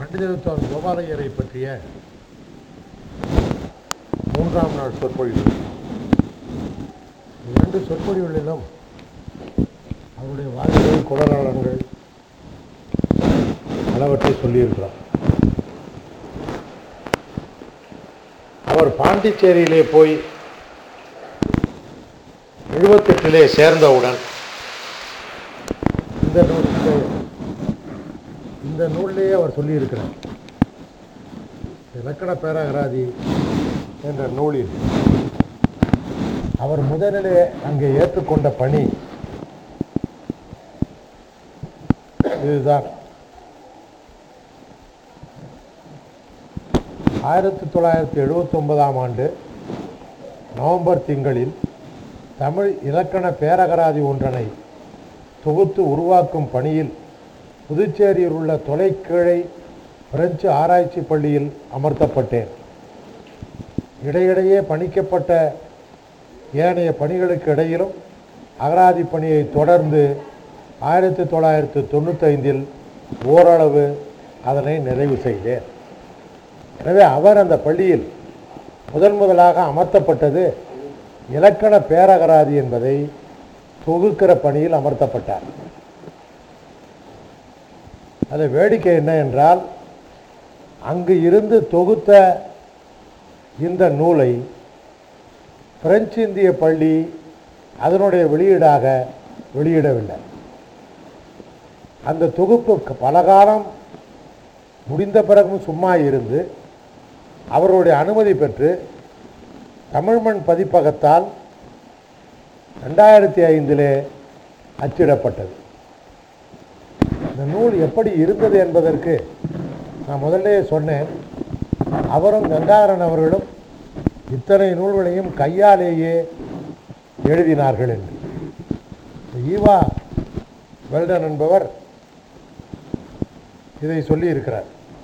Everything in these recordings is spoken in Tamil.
பண்டிதத்துவம் கோபாலையரை பற்றிய மூன்றாம் நாள் சொற்பொழிவு இரண்டு சொற்பொழிவுகளிலும் அவருடைய வாழ்க்கைகள் குடநலன்கள் பலவற்றை சொல்லியிருக்கிறார் அவர் பாண்டிச்சேரியிலே போய் எழுபத்தெட்டிலே சேர்ந்தவுடன் இந்த நூல் இந்த- இந்த நூலிலேயே அவர் சொல்லியிருக்கிறார் இலக்கண பேரகராதி என்ற நூலில் அவர் முதலிலே அங்கே ஏற்றுக்கொண்ட பணி இதுதான் ஆயிரத்தி தொள்ளாயிரத்தி எழுபத்தி ஒன்பதாம் ஆண்டு நவம்பர் திங்களில் தமிழ் இலக்கண பேரகராதி ஒன்றனை தொகுத்து உருவாக்கும் பணியில் புதுச்சேரியில் உள்ள தொலைக்கிழை பிரெஞ்சு ஆராய்ச்சி பள்ளியில் அமர்த்தப்பட்டேன் இடையிடையே பணிக்கப்பட்ட ஏனைய பணிகளுக்கு இடையிலும் அகராதி பணியை தொடர்ந்து ஆயிரத்தி தொள்ளாயிரத்தி தொண்ணூத்தைந்தில் ஓரளவு அதனை நிறைவு செய்தேன் எனவே அவர் அந்த பள்ளியில் முதன் முதலாக அமர்த்தப்பட்டது இலக்கண பேரகராதி என்பதை தொகுக்கிற பணியில் அமர்த்தப்பட்டார் அது வேடிக்கை என்ன என்றால் அங்கு இருந்து தொகுத்த இந்த நூலை பிரெஞ்சு இந்திய பள்ளி அதனுடைய வெளியீடாக வெளியிடவில்லை அந்த தொகுப்பு க- பல காலம் முடிந்த பிறகும் சும்மா இருந்து அவருடைய அனுமதி பெற்று தமிழ்மண் பதிப்பகத்தால் ரெண்டாயிரத்தி ஐந்திலே அச்சிடப்பட்டது இந்த நூல் எப்படி இருந்தது என்பதற்கு நான் முதல்ல சொன்னேன் அவரும் கங்காதரன் அவர்களும் இத்தனை நூல்களையும் கையாலேயே எழுதினார்கள் என்று ஈவா வெல்டன் என்பவர் இதை சொல்லி இருக்கிறார்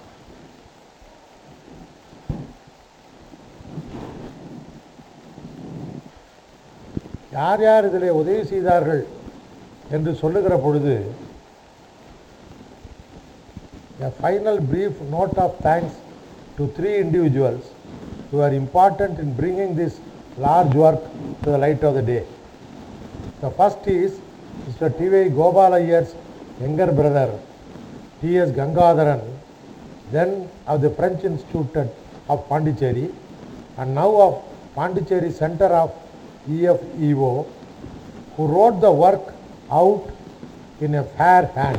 யார் யார் இதில் உதவி செய்தார்கள் என்று சொல்லுகிற பொழுது A final brief note of thanks to three individuals who are important in bringing this large work to the light of the day. The first is Mr. T.V. Gopalayer's younger brother, T.S. Gangadharan, then of the French Institute of Pondicherry, and now of Pondicherry Center of EFEO, who wrote the work out in a fair hand.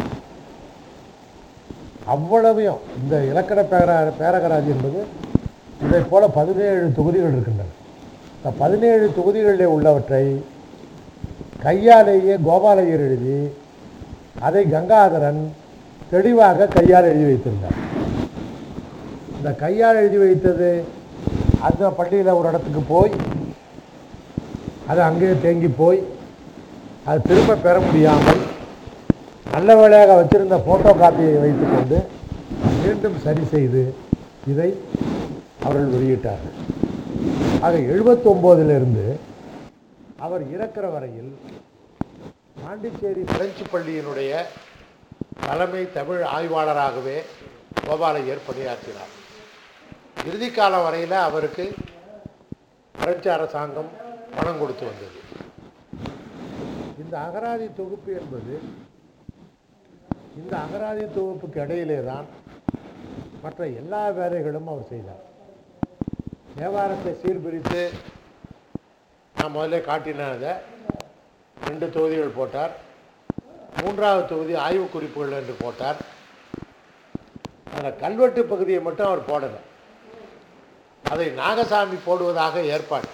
அவ்வளவையும் இந்த இலக்கண பேர பேரகராதி என்பது இதைப் போல பதினேழு தொகுதிகள் இருக்கின்றன இந்த பதினேழு தொகுதிகளிலே உள்ளவற்றை கையாலேயே கோபாலையர் எழுதி அதை கங்காதரன் தெளிவாக கையால் எழுதி வைத்திருந்தார் இந்த கையால் எழுதி வைத்தது அந்த பள்ளியில் ஒரு இடத்துக்கு போய் அது அங்கேயே தேங்கி போய் அது திரும்ப பெற முடியாமல் நல்ல வேளையாக வச்சிருந்த ஃபோட்டோ காப்பியை வைத்துக்கொண்டு மீண்டும் சரி செய்து இதை அவர்கள் வெளியிட்டார்கள் ஆக எழுபத்தொம்போதிலிருந்து அவர் இறக்கிற வரையில் பாண்டிச்சேரி பிரெஞ்சு பள்ளியினுடைய தலைமை தமிழ் ஆய்வாளராகவே கோபாலையர் பணியாற்றினார் இறுதி காலம் வரையில் அவருக்கு பிரெஞ்சு அரசாங்கம் பணம் கொடுத்து வந்தது இந்த அகராதி தொகுப்பு என்பது இந்த அகராதி தொகுப்புக்கு இடையிலே தான் மற்ற எல்லா வேலைகளும் அவர் செய்தார் தேவாரத்தை சீர்பிரித்து நான் முதல்ல காட்டினதை ரெண்டு தொகுதிகள் போட்டார் மூன்றாவது தொகுதி ஆய்வு குறிப்புகள் என்று போட்டார் அதில் கல்வெட்டு பகுதியை மட்டும் அவர் போடலை அதை நாகசாமி போடுவதாக ஏற்பாடு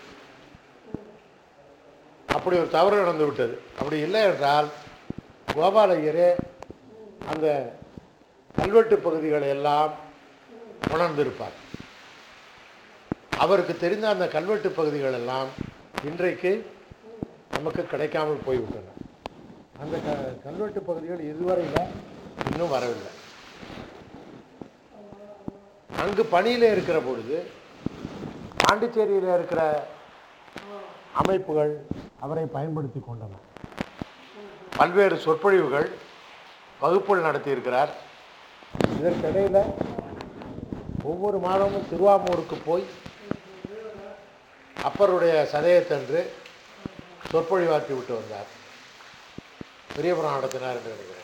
அப்படி ஒரு தவறு நடந்து விட்டது அப்படி இல்லை என்றால் கோபாலையரே அந்த கல்வெட்டு பகுதிகளை எல்லாம் உணர்ந்திருப்பார் அவருக்கு தெரிந்த அந்த கல்வெட்டு பகுதிகள் எல்லாம் இன்றைக்கு நமக்கு கிடைக்காமல் போய்விட்டன அந்த க கல்வெட்டு பகுதிகள் இதுவரையில் இன்னும் வரவில்லை அங்கு பணியில் இருக்கிற பொழுது பாண்டிச்சேரியில் இருக்கிற அமைப்புகள் அவரை பயன்படுத்தி கொண்டன பல்வேறு சொற்பொழிவுகள் வகுப்புகள் நடத்தியிருக்கிறார் இதற்கிடையில் ஒவ்வொரு மாதமும் திருவாமூருக்கு போய் அப்பருடைய சதயத்தன்று சொற்பொழிவாற்றி விட்டு வந்தார் பெரிய புராணம் நடத்தினார் என்று நினைக்கிறேன்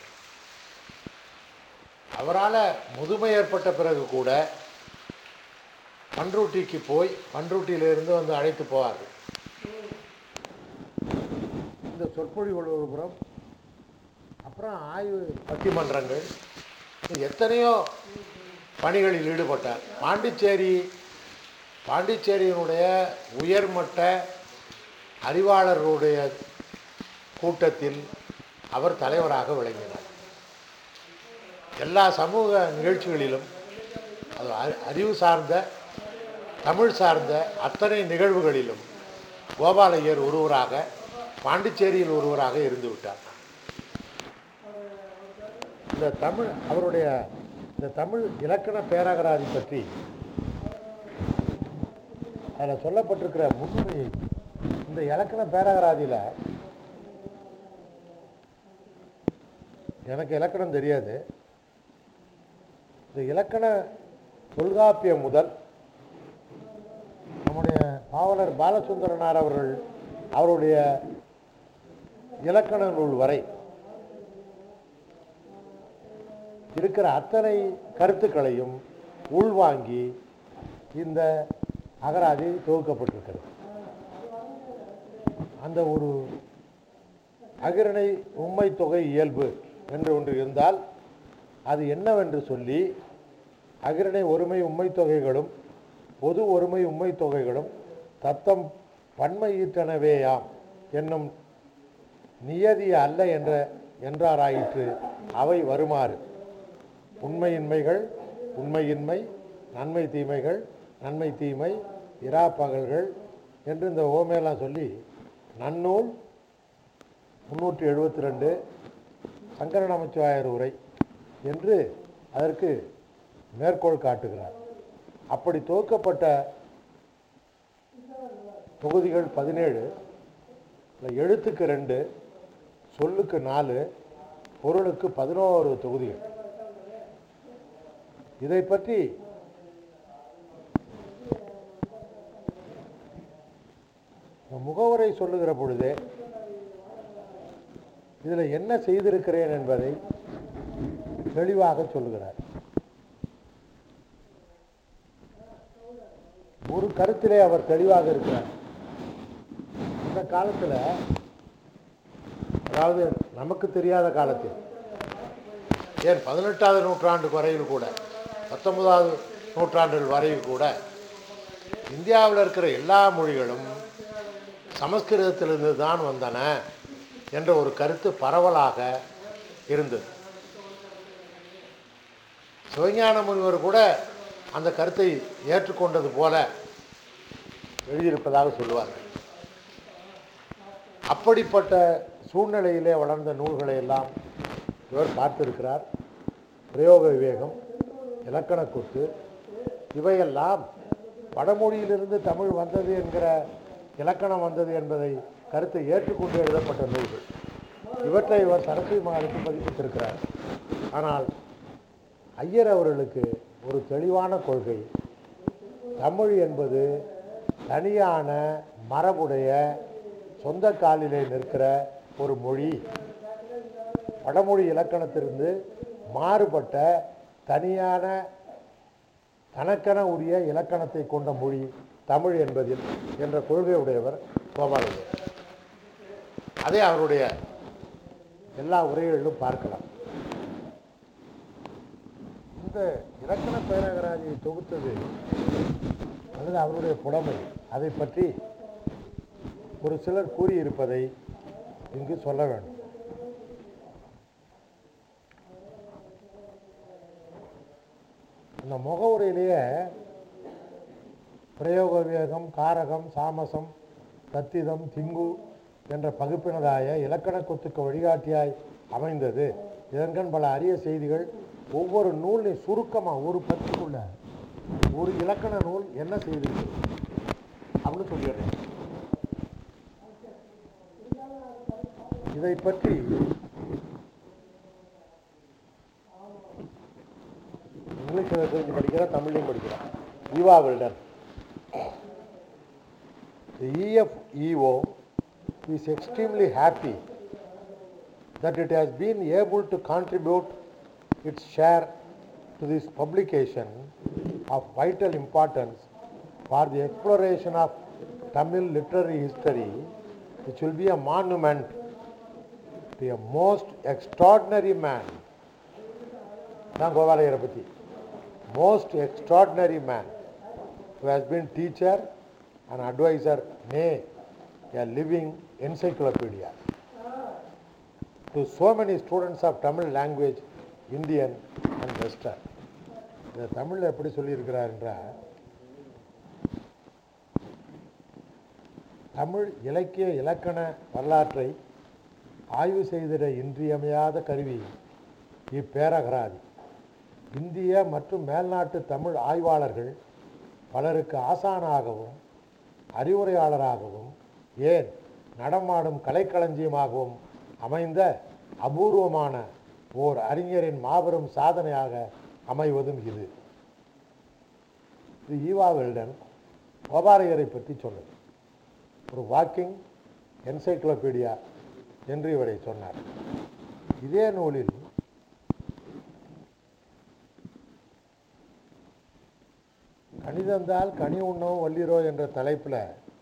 அவரால் முதுமை ஏற்பட்ட பிறகு கூட பன்ருட்டிக்கு போய் பன்ருட்டியிலிருந்து வந்து அழைத்து போவார்கள் இந்த சொற்பொழிவுகள் ஒரு புறம் அப்புறம் ஆய்வு பட்டிமன்றங்கள் இது எத்தனையோ பணிகளில் ஈடுபட்டார் பாண்டிச்சேரி பாண்டிச்சேரியினுடைய உயர்மட்ட அறிவாளர்களுடைய கூட்டத்தில் அவர் தலைவராக விளங்கினார் எல்லா சமூக நிகழ்ச்சிகளிலும் அது அறி- அறிவு சார்ந்த தமிழ் சார்ந்த அத்தனை நிகழ்வுகளிலும் கோபாலையர் ஒருவராக பாண்டிச்சேரியில் ஒருவராக இருந்து விட்டார் இந்த தமிழ் அவருடைய இந்த தமிழ் இலக்கண பேரகராதி பற்றி அதில் சொல்லப்பட்டிருக்கிற முன்னுரையை இந்த இலக்கண பேரகராதியில் எனக்கு இலக்கணம் தெரியாது இந்த இலக்கண தொல்காப்பியம் முதல் நம்முடைய பாவலர் பாலசுந்தரனார் அவர்கள் அவருடைய இலக்கண நூல் வரை இருக்கிற அத்தனை கருத்துக்களையும் உள்வாங்கி இந்த அகராதி தொகுக்கப்பட்டிருக்கிறது அந்த ஒரு அகிரணை உண்மை தொகை இயல்பு என்று ஒன்று இருந்தால் அது என்னவென்று சொல்லி அகிரணை ஒருமை உண்மை தொகைகளும் பொது ஒருமை உண்மை தொகைகளும் தத்தம் பன்மையீற்றனவேயாம் என்னும் நியதி அல்ல என்ற என்றாராயிற்று அவை வருமாறு உண்மையின்மைகள் உண்மையின்மை நன்மை தீமைகள் நன்மை தீமை இரா பகல்கள் என்று இந்த ஓமையெல்லாம் சொல்லி நன்னூல் முன்னூற்றி எழுபத்தி ரெண்டு சங்கர நமச்சிவாயர் உரை என்று அதற்கு மேற்கோள் காட்டுகிறார் அப்படி துவக்கப்பட்ட தொகுதிகள் பதினேழு எழுத்துக்கு ரெண்டு சொல்லுக்கு நாலு பொருளுக்கு பதினோரு தொகுதிகள் இதை பற்றி முகவுரை சொல்லுகிற பொழுதே இதில் என்ன செய்திருக்கிறேன் என்பதை தெளிவாக சொல்லுகிறார் ஒரு கருத்திலே அவர் தெளிவாக இருக்கிறார் இந்த காலத்தில் அதாவது நமக்கு தெரியாத காலத்தில் ஏன் பதினெட்டாவது நூற்றாண்டு வரையில் கூட பத்தொன்பதாவது நூற்றாண்டில் வரையில் கூட இந்தியாவில் இருக்கிற எல்லா மொழிகளும் சமஸ்கிருதத்திலிருந்து தான் வந்தன என்ற ஒரு கருத்து பரவலாக இருந்தது சிவஞான முனிவர் கூட அந்த கருத்தை ஏற்றுக்கொண்டது போல எழுதியிருப்பதாக சொல்லுவார்கள் அப்படிப்பட்ட சூழ்நிலையிலே வளர்ந்த நூல்களை எல்லாம் இவர் பார்த்திருக்கிறார் பிரயோக விவேகம் இலக்கணக்கூத்து இவையெல்லாம் வடமொழியிலிருந்து தமிழ் வந்தது என்கிற இலக்கணம் வந்தது என்பதை கருத்தை ஏற்றுக்கொண்டு எழுதப்பட்ட நூல்கள் இவற்றை இவர் சரஸ்வதி மகாலுக்கு பதிப்பித்திருக்கிறார் ஆனால் ஐயர் அவர்களுக்கு ஒரு தெளிவான கொள்கை தமிழ் என்பது தனியான மரபுடைய சொந்த காலிலே நிற்கிற ஒரு மொழி வடமொழி இலக்கணத்திலிருந்து மாறுபட்ட தனியான தனக்கென உரிய இலக்கணத்தை கொண்ட மொழி தமிழ் என்பதில் என்ற கொள்கை உடையவர் கோபாலயர் அதை அவருடைய எல்லா உரைகளிலும் பார்க்கலாம் இந்த இலக்கண பேரகராஜை தொகுத்தது அல்லது அவருடைய புலமை அதை பற்றி ஒரு சிலர் கூறியிருப்பதை இங்கு சொல்ல வேண்டும் அந்த முகவுரையிலேயே பிரயோக விவேகம் காரகம் சாமசம் தத்திதம் திங்கு என்ற பகுப்பினதாய இலக்கண கொத்துக்கு வழிகாட்டியாய் அமைந்தது இதன்கண் பல அரிய செய்திகள் ஒவ்வொரு நூலையும் சுருக்கமாக ஒரு பத்துக்குள்ள ஒரு இலக்கண நூல் என்ன செய்திருக்கு அப்படின்னு சொல்லிடுறேன் இதை பற்றி தெரிஞ்சு படிக்கிறேன் தமிழ்லையும் படிக்கிறேன் Eva Wilden The EFEO is extremely happy that it has been able to contribute its share to this publication of vital importance for the exploration of Tamil literary history, which will be a monument to a most extraordinary man. தான் கோபாலயரை பற்றி most extraordinary man who has been teacher and advisor, nay, a living encyclopedia to so many students of Tamil language, Indian and Western. இந்த தமிழில் எப்படி சொல்லியிருக்கிறார் என்றால் தமிழ் இலக்கிய இலக்கண வரலாற்றை ஆய்வு செய்திட இன்றியமையாத கருவி இப்பேரகராதி இந்திய மற்றும் மேல்நாட்டு தமிழ் ஆய்வாளர்கள் பலருக்கு ஆசானாகவும் அறிவுரையாளராகவும் ஏன் நடமாடும் கலைக்களஞ்சியமாகவும் அமைந்த அபூர்வமான ஓர் அறிஞரின் மாபெரும் சாதனையாக அமைவதும் இது இது ஈவா வெல்டன் கோபாலையரை பற்றி சொன்னது ஒரு வாக்கிங் என்சைக்ளோபீடியா என்று இவரை சொன்னார் இதே நூலில் கணிதந்தால் கனி உண்ணவும் வல்லிரோ என்ற தலைப்பில்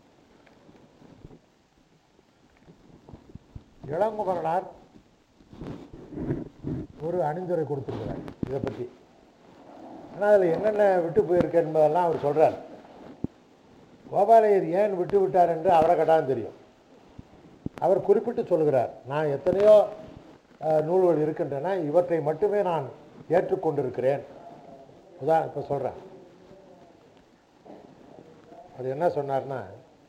இளங்குமரனார் ஒரு அணிந்துரை கொடுத்துருக்கிறார் இதை பற்றி ஆனால் அதில் என்னென்ன விட்டு போயிருக்கு என்பதெல்லாம் அவர் சொல்கிறார் கோபாலையர் ஏன் விட்டு விட்டார் என்று அவரை கட்டாயம் தெரியும் அவர் குறிப்பிட்டு சொல்கிறார் நான் எத்தனையோ அஹ், நூல்கள் இருக்கின்றன இவற்றை மட்டுமே நான் ஏற்றுக்கொண்டிருக்கிறேன் உதாரணம் இப்போ சொல்கிறேன் அவர் என்ன சொன்னார்னா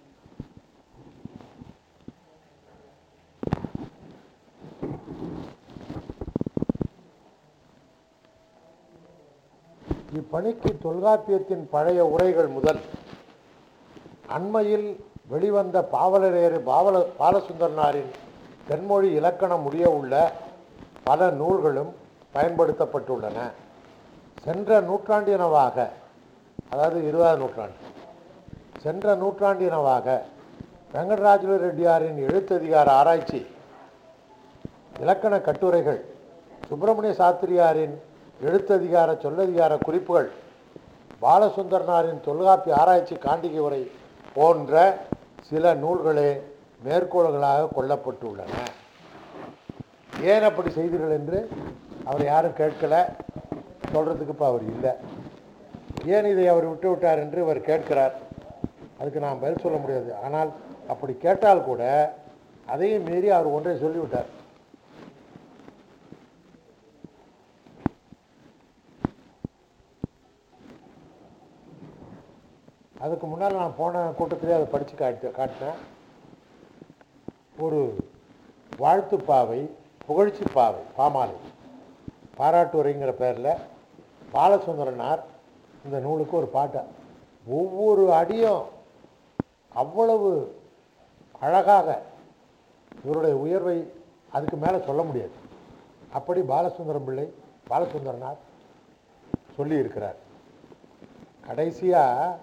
இப்பணிக்கு தொல்காப்பியத்தின் பழைய உரைகள் முதல் அண்மையில் வெளிவந்த பாவலரேறு பாவல பாலசுந்தரனாரின் தென்மொழி இலக்கணம் முடிய உள்ள பல நூல்களும் பயன்படுத்தப்பட்டுள்ளன சென்ற நூற்றாண்டினவாக அதாவது இருபதாம் நூற்றாண்டு சென்ற நூற்றாண்டினவாக வெங்கடராஜுல ரெட்டியாரின் எழுத்ததிகார ஆராய்ச்சி இலக்கண கட்டுரைகள் சுப்பிரமணிய சாஸ்திரியாரின் எழுத்ததிகார சொல்லதிகார குறிப்புகள் பாலசுந்தரனாரின் தொல்காப்பிய ஆராய்ச்சி காண்டிகை உரை போன்ற சில நூல்களே மேற்கோள்களாக கொள்ளப்பட்டுள்ளன ஏன் அப்படி செய்தீர்கள் என்று அவர் யாரும் கேட்கல சொல்கிறதுக்கு இப்போ அவர் இல்லை ஏன் இதை அவர் விட்டு விட்டார் என்று இவர் கேட்கிறார் அதுக்கு நான் பதில் சொல்ல முடியாது ஆனால் அப்படி கேட்டால் கூட அதையும் மீறி அவர் ஒன்றை சொல்லிவிட்டார் அதுக்கு முன்னால் நான் போன கூட்டத்திலே அதை படித்து காட்டு காட்டினேன் ஒரு வாழ்த்து பாவை புகழ்ச்சி பாவை பாமாலை பாராட்டுரைங்கிற பேரில் பாலசுந்தரனார் இந்த நூலுக்கு ஒரு பாட்டை ஒவ்வொரு அடியும் அவ்வளவு அழகாக இவருடைய உயர்வை அதுக்கு மேலே சொல்ல முடியாது அப்படி பாலசுந்தரம் பிள்ளை பாலசுந்தரனார் சொல்லியிருக்கிறார் கடைசியாக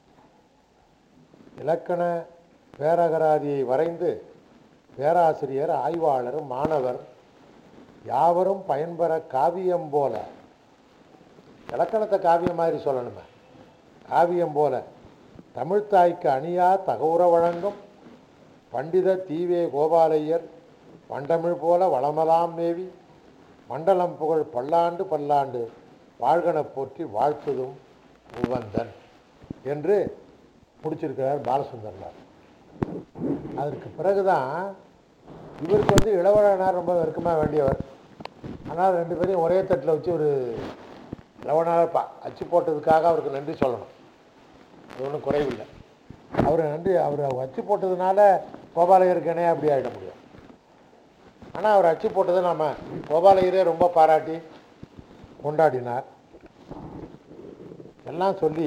இலக்கண பேரகராதியை வரைந்து பேராசிரியர் ஆய்வாளர் மாணவர் யாவரும் பயன்பெற காவியம் போல இலக்கணத்தை காவியம் மாதிரி சொல்லணுமே காவியம் போல தமிழ்த்தாய்க்கு அணியா தகவுற வழங்கும் பண்டித தீவே கோபாலையர் பண்டமிழ் போல வளமலாம் மேவி மண்டலம் புகழ் பல்லாண்டு பல்லாண்டு வாழ்கன போற்றி வாழ்த்துதும் உவந்தன் என்று முடிச்சிருக்கிறார் பாலசுந்தரனார் அதற்கு பிறகுதான் இவருக்கு வந்து இளவழகனார் ரொம்ப நெருக்கமாக வேண்டியவர் ஆனால் ரெண்டு பேரையும் ஒரே தட்டில் வச்சு ஒரு இளவனார் பா அச்சு போட்டதுக்காக அவருக்கு நன்றி சொல்லணும் அது ஒன்றும் குறைவில்லை அவர் நன்றி அவர் அச்சு போட்டதுனால கோபாலயருக்கு இணையாக அப்படி ஆகிட முடியும் ஆனால் அவர் அச்சு போட்டதை நாம் கோபாலயரே ரொம்ப பாராட்டி கொண்டாடினார் எல்லாம் சொல்லி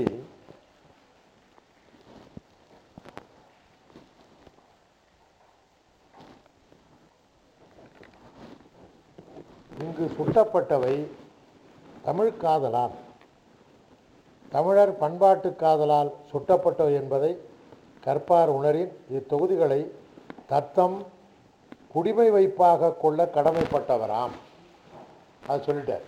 இங்கு சுட்டப்பட்டவை தமிழ் காதலால் தமிழர் பண்பாட்டு காதலால் சுட்டப்பட்டோர் என்பதை கற்பார் உணரின் இத்தொகுதிகளை தத்தம் குடிமை வைப்பாக கொள்ள கடமைப்பட்டவராம் அது சொல்லிட்டார்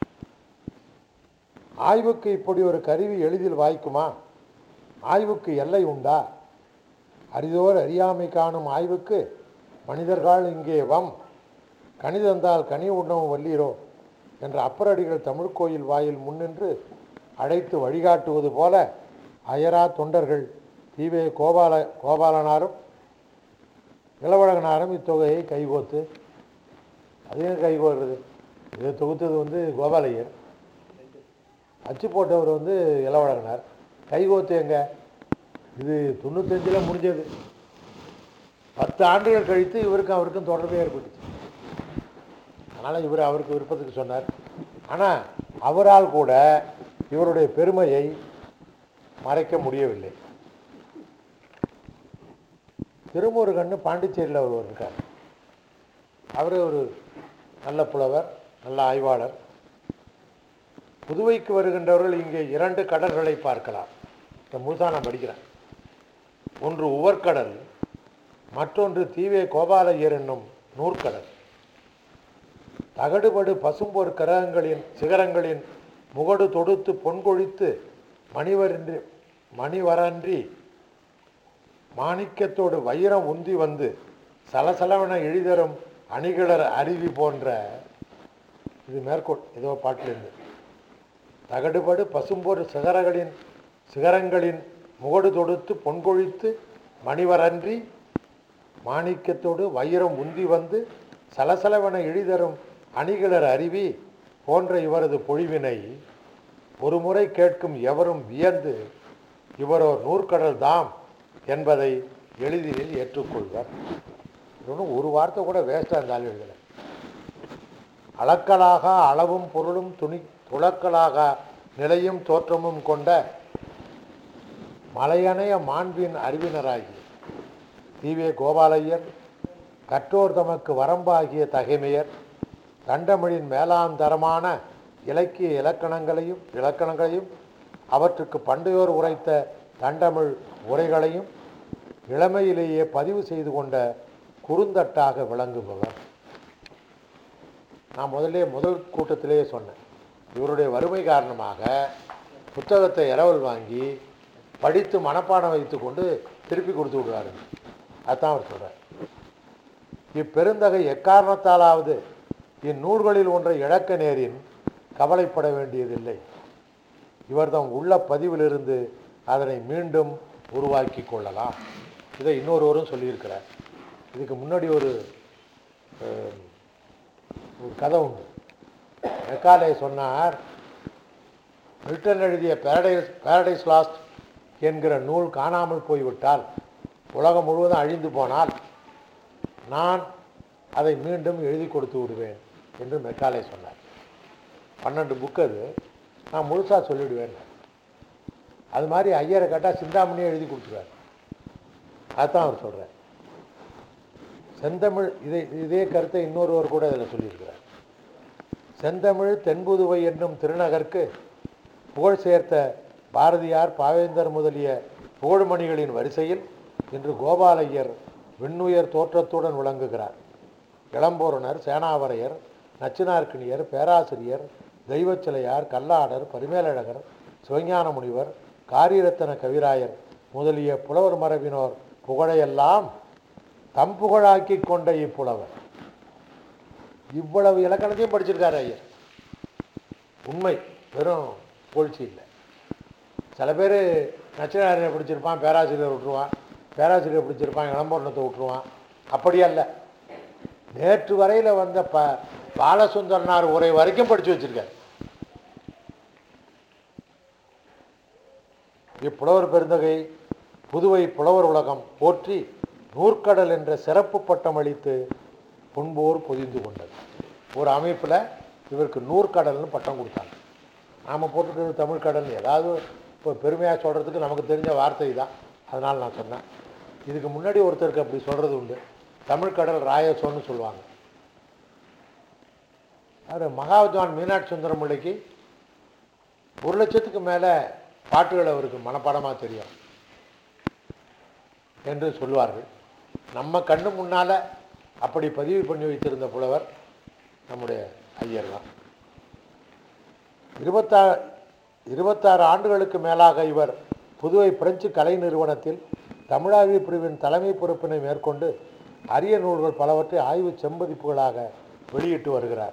ஆய்வுக்கு இப்படி ஒரு கருவி எளிதில் வாய்க்குமா ஆய்வுக்கு எல்லை உண்டா அரிதோர் அறியாமை காணும் ஆய்வுக்கு மனிதர்கள் இங்கே வம் கணிதந்தால் கனி உண்ணவும் வல்லீரோ என்ற அப்பரடிகள் தமிழ் கோயில் வாயில் முன்னின்று அழைத்து வழிகாட்டுவது போல அயரா தொண்டர்கள் தீவே கோபால கோபாலனாரும் இளவழகனாரும் இத்தொகையை கைகோத்து அதையும் கைகோர்றது இதை தொகுத்தது வந்து கோபாலையர் அச்சு போட்டவர் வந்து இளவழகனார் கைகோத்து எங்க இது தொண்ணூத்தஞ்சில் முடிஞ்சது பத்து ஆண்டுகள் கழித்து இவருக்கும் அவருக்கும் தொடர்பே ஏற்பட்டுச்சு அதனால் இவர் அவருக்கு விருப்பத்துக்கு சொன்னார் ஆனால் அவரால் கூட இவருடைய பெருமையை மறைக்க முடியவில்லை திருமுருகன்னு பாண்டிச்சேரியில் ஒருவர் இருக்கார் அவர் ஒரு நல்ல புலவர் நல்ல ஆய்வாளர் புதுவைக்கு வருகின்றவர்கள் இங்கே இரண்டு கடல்களை பார்க்கலாம் இந்த முழுசா நான் படிக்கிறேன் ஒன்று உவர்கடல் மற்றொன்று தீவே கோபாலையர் என்னும் நூற்கடல் தகடுபடு பசும்பொற் கிரகங்களின் சிகரங்களின் முகடு தொடுத்து பொன்கொழித்து மணிவரின்றி மணிவரன்றி மாணிக்கத்தோடு வைரம் உந்தி வந்து சலசலவென எழிதரும் அணிகிளர் அருவி போன்ற இது மேற்கோள் ஏதோ பாட்டிலிருந்து தகடுபடு பசும்பொரு சிகரங்களின் சிகரங்களின் முகடு தொடுத்து பொன்கொழித்து மணிவரன்றி மாணிக்கத்தோடு வைரம் உந்தி வந்து சலசலவென எழிதரும் அணிகிளர் அருவி போன்ற இவரது பொழிவினை ஒருமுறை கேட்கும் எவரும் வியந்து இவரோ நூற்கடல் தாம் என்பதை எளிதில் ஏற்றுக்கொள்வர் இன்னும் ஒரு வார்த்தை கூட வேஸ்ட்டாக இருந்தாலும் எழுதலை அளக்கலாக அளவும் பொருளும் துணி துளக்கலாக நிலையும் தோற்றமும் கொண்ட மலையணைய மாண்பின் அறிவினராகி தீவே கோபாலையர் கற்றோர் தமக்கு வரம்பாகிய தகைமையர் தண்டமிழின் மேலாந்தரமான இலக்கிய இலக்கணங்களையும் இலக்கணங்களையும் அவற்றுக்கு பண்டையோர் உரைத்த தண்டமிழ் உரைகளையும் இளமையிலேயே பதிவு செய்து கொண்ட குறுந்தட்டாக விளங்குபவர் நான் முதல்ல முதல் கூட்டத்திலேயே சொன்னேன் இவருடைய வறுமை காரணமாக புத்தகத்தை இரவல் வாங்கி படித்து மனப்பாடம் வைத்துக்கொண்டு திருப்பி கொடுத்து விடுவாரு அதான் அவர் சொல்கிறார் இப்பெருந்தகை எக்காரணத்தாலாவது இந்நூல்களில் ஒன்றை இழக்க நேரின் கவலைப்பட வேண்டியதில்லை இவர்தம் உள்ள பதிவிலிருந்து அதனை மீண்டும் உருவாக்கி கொள்ளலாம் இதை இன்னொருவரும் சொல்லியிருக்கிறார் இதுக்கு முன்னாடி ஒரு அஹ், ஒரு கதை உண்டு மெக்காலே சொன்னார் மில்டன் எழுதிய பேரடைஸ் பேரடைஸ் லாஸ்ட் என்கிற நூல் காணாமல் போய்விட்டால் உலகம் முழுவதும் அழிந்து போனால் நான் அதை மீண்டும் எழுதி கொடுத்து விடுவேன் என்று மெக்காலே சொன்னார் பன்னெண்டு புக் அது நான் முழுசாக சொல்லிவிடுவேன் அது மாதிரி ஐயரை கேட்டால் சிந்தாமணியே எழுதி கொடுத்துருவார் அதுதான் அவர் சொல்கிறார் செந்தமிழ் இதை இதே கருத்தை இன்னொருவர் கூட இதில் சொல்லியிருக்கிறார் செந்தமிழ் தென்புதுவை என்னும் திருநகருக்கு புகழ் சேர்த்த பாரதியார் பாவேந்தர் முதலிய புகழ்மணிகளின் வரிசையில் இன்று கோபாலையர் விண்ணுயர் தோற்றத்துடன் விளங்குகிறார் இளம்போரணர் சேனாவரையர் நச்சினார்க்கினியர் பேராசிரியர் தெய்வச்சிலையார் கல்லாடர் பரிமேலழகர் சிவஞான முனிவர் காரியரத்தன கவிராயர் முதலிய புலவர் மரபினோர் புகழையெல்லாம் தம் புகழாக்கி கொண்ட இப்புலவர் இவ்வளவு இலக்கணத்தையும் படிச்சிருக்காரு ஐயர் உண்மை வெறும் புகழ்ச்சி இல்லை சில பேர் நச்சினாரியரை பிடிச்சிருப்பான் பேராசிரியர் விட்டுருவான் பேராசிரியர் பிடிச்சிருப்பான் இளம்பூர்ணத்தை விட்டுருவான் அப்படி அல்ல நேற்று வரையில் வந்த ப பாலசுந்தரனார் உரை வரைக்கும் படித்து வச்சிருக்காரு இப்புலவர் பெருந்தகை புதுவை புலவர் உலகம் போற்றி நூற்கடல் என்ற சிறப்பு பட்டம் அளித்து புண்போர் பொதிந்து கொண்டது ஒரு அமைப்பில் இவருக்கு நூற்கடல்னு பட்டம் கொடுத்தாங்க நாம் போட்டுக்கிறது தமிழ் கடல் ஏதாவது இப்போ பெருமையாக சொல்கிறதுக்கு நமக்கு தெரிஞ்ச வார்த்தை தான் அதனால் நான் சொன்னேன் இதுக்கு முன்னாடி ஒருத்தருக்கு அப்படி சொல்கிறது உண்டு தமிழ் கடல் ராயசோன்னு சொல்லுவாங்க அது மகாவித்வான் மீனாட்சி சுந்தரம் பிள்ளைக்கு ஒரு லட்சத்துக்கு மேலே பாட்டுகள் அவருக்கு மனப்பாடமாக தெரியும் என்று சொல்வார்கள் நம்ம கண்ணு முன்னால் அப்படி பதிவு பண்ணி வைத்திருந்த புலவர் நம்முடைய ஐயர் தான் இருபத்தா இருபத்தாறு ஆண்டுகளுக்கு மேலாக இவர் புதுவை பிரெஞ்சு கலை நிறுவனத்தில் தமிழாய்வு பிரிவின் தலைமை பொறுப்பினை மேற்கொண்டு அரிய நூல்கள் பலவற்றை ஆய்வு செம்பதிப்புகளாக வெளியிட்டு வருகிறார்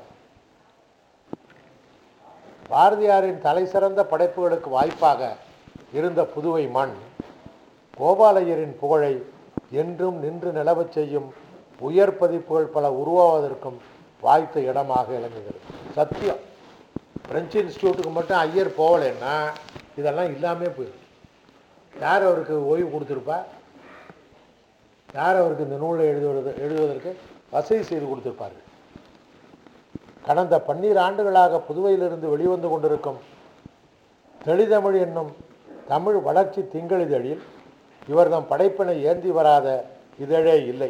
பாரதியாரின் தலைசிறந்த படைப்புகளுக்கு வாய்ப்பாக இருந்த புதுவை மண் கோபாலையரின் புகழை என்றும் நின்று நிலவச் செய்யும் உயர் பதிப்புகள் பல உருவாவதற்கும் வாய்த்த இடமாக விளங்குகிறது சத்தியம் பிரெஞ்சு இன்ஸ்டியூட்டுக்கு மட்டும் ஐயர் போகலைன்னா இதெல்லாம் இல்லாமல் போயிடும் யார் அவருக்கு ஓய்வு கொடுத்துருப்பா யார் அவருக்கு இந்த நூலை எழுதுவது எழுதுவதற்கு வசதி செய்து கொடுத்திருப்பார்கள் கடந்த பன்னீர் ஆண்டுகளாக புதுவையிலிருந்து வெளிவந்து கொண்டிருக்கும் தெளிதமிழ் என்னும் தமிழ் வளர்ச்சி திங்களிதழில் இவர்தம் படைப்பினை ஏந்தி வராத இதழே இல்லை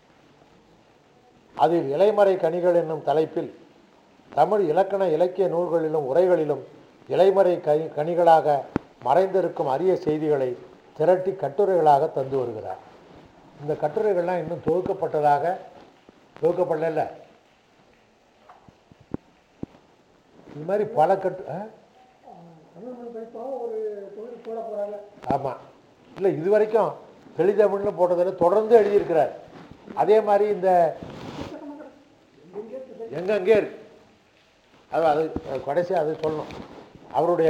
அதில் இலைமறை கனிகள் என்னும் தலைப்பில் தமிழ் இலக்கண இலக்கிய நூல்களிலும் உரைகளிலும் இலைமறை கனி கனிகளாக மறைந்திருக்கும் அரிய செய்திகளை திரட்டி கட்டுரைகளாக தந்து வருகிறார் இந்த கட்டுரைகள்லாம் இன்னும் தொகுக்கப்பட்டதாக தொகுக்கப்படல இது மாதிரி பல கட்டு ஆ? ஆமாம் இல்லை இது வரைக்கும் தெளிதமிழ்னு போட்டதில் தொடர்ந்து எழுதியிருக்கிறார் அதே மாதிரி இந்த எங்கெங்கே இருக்கு அது அது கடைசியாக அது சொல்லணும் அவருடைய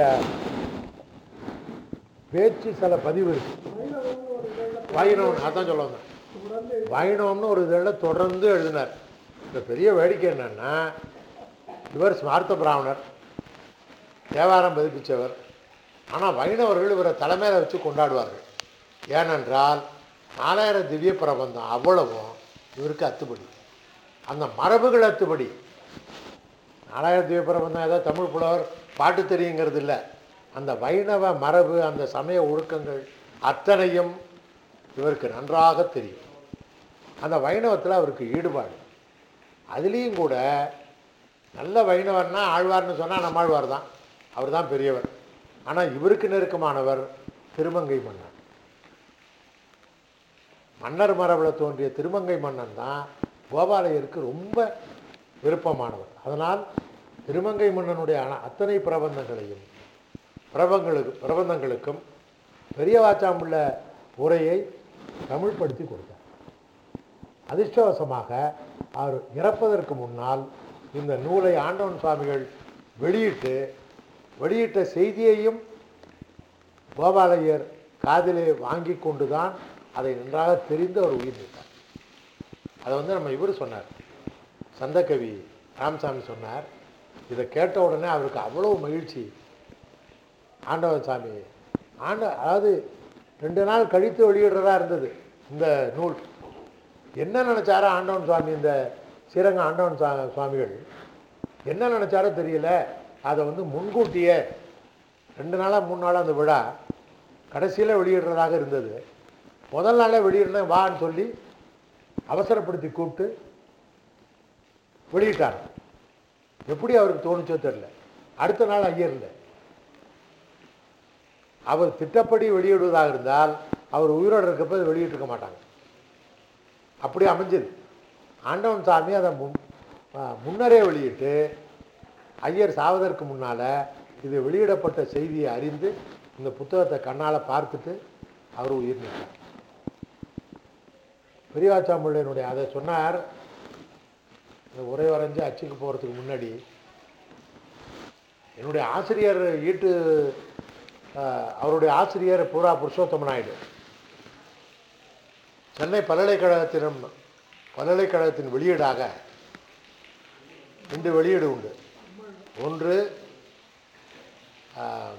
பேச்சு சில பதிவு இருக்கு வைணவன் அதான் சொல்ல வந்தேன் வைணவம்னு ஒரு இதழில் தொடர்ந்து எழுதினார் இந்த பெரிய வேடிக்கை என்னன்னா இவர் ஸ்மார்த்த பிராமணர் தேவாரம் பதிப்பிச்சவர் ஆனால் வைணவர்கள் இவரை தலைமையில் வச்சு கொண்டாடுவார்கள் ஏனென்றால் நாலாயிரம் திவ்ய பிரபந்தம் அவ்வளவும் இவருக்கு அத்துப்படி அந்த மரபுகள் அத்துப்படி நாலாயிரம் திவ்ய பிரபந்தம் ஏதோ தமிழ் புலவர் பாட்டு தெரியுங்கிறது இல்லை அந்த வைணவ மரபு அந்த சமய ஒழுக்கங்கள் அத்தனையும் இவருக்கு நன்றாக தெரியும் அந்த வைணவத்தில் அவருக்கு ஈடுபாடு அதுலேயும் கூட நல்ல வைணவர்னா ஆழ்வார்னு சொன்னால் நம்மாழ்வார் தான் அவர் தான் பெரியவர் ஆனால் இவருக்கு நெருக்கமானவர் திருமங்கை மன்னன் மன்னர் மரபில் தோன்றிய திருமங்கை மன்னன் தான் கோபாலயருக்கு ரொம்ப விருப்பமானவர் அதனால் திருமங்கை மன்னனுடைய அன- அத்தனை பிரபந்தங்களையும் பிரபங்களுக்கு பிரபந்தங்களுக்கும் பெரிய வாச்சாம்புள்ள உரையை தமிழ்படுத்தி கொடுத்தார் அதிர்ஷ்டவசமாக அவர் இறப்பதற்கு முன்னால் இந்த நூலை ஆண்டவன் சுவாமிகள் வெளியிட்டு வெளியிட்ட செய்தியையும் கோபாலையர் காதிலே வாங்கி கொண்டு தான் அதை நன்றாக தெரிந்து அவர் உயிர் நீத்தார் அதை வந்து நம்ம இவர் சொன்னார் சந்தக்கவி ராமசாமி சொன்னார் இதை கேட்ட உடனே அவருக்கு அவ்வளோ மகிழ்ச்சி ஆண்டவன் சாமி ஆண்ட அதாவது ரெண்டு நாள் கழித்து வெளியிடுறதா இருந்தது இந்த நூல் என்ன நினச்சாரோ ஆண்டவன் சுவாமி இந்த ஸ்ரீரங்க ஆண்டவன் சா சுவாமிகள் என்ன நினச்சாரோ தெரியல அதை வந்து முன்கூட்டியே ரெண்டு நாளாக மூணு நாளாக அந்த விழா கடைசியில் வெளியிடுறதாக இருந்தது முதல் நாளே வெளியிடுறேன் வான்னு சொல்லி அவசரப்படுத்தி கூப்பிட்டு வெளியிட்டார் எப்படி அவருக்கு தோணுச்சோ தெரில அடுத்த நாள் ஐயர் இல்லை அவர் திட்டப்படி வெளியிடுவதாக இருந்தால் அவர் உயிரோடு இருக்கப்ப இதை வெளியிட்டிருக்க மாட்டாங்க அப்படி அமைஞ்சது ஆண்டவன் சாமி அதை முன் ஆ, முன்னரே வெளியிட்டு ஐயர் சாவதற்கு முன்னால் இது வெளியிடப்பட்ட செய்தியை அறிந்து இந்த புத்தகத்தை கண்ணால் பார்த்துட்டு அவர் உயிர் நீத்தார் பெரியவாச்சாம்பிள்ளையனுடைய அதை சொன்னார் இந்த உரை வரைஞ்சு அச்சுக்கு போகிறதுக்கு முன்னாடி என்னுடைய ஆசிரியர் ஈட்டு ஆஹ், அவருடைய ஆசிரியர் பூரா புருஷோத்தம நாயுடு சென்னை பல்கலைக்கழகத்தின் பல்கலைக்கழகத்தின் வெளியீடாக ரெண்டு வெளியீடு உண்டு ஒன்று ஆம்,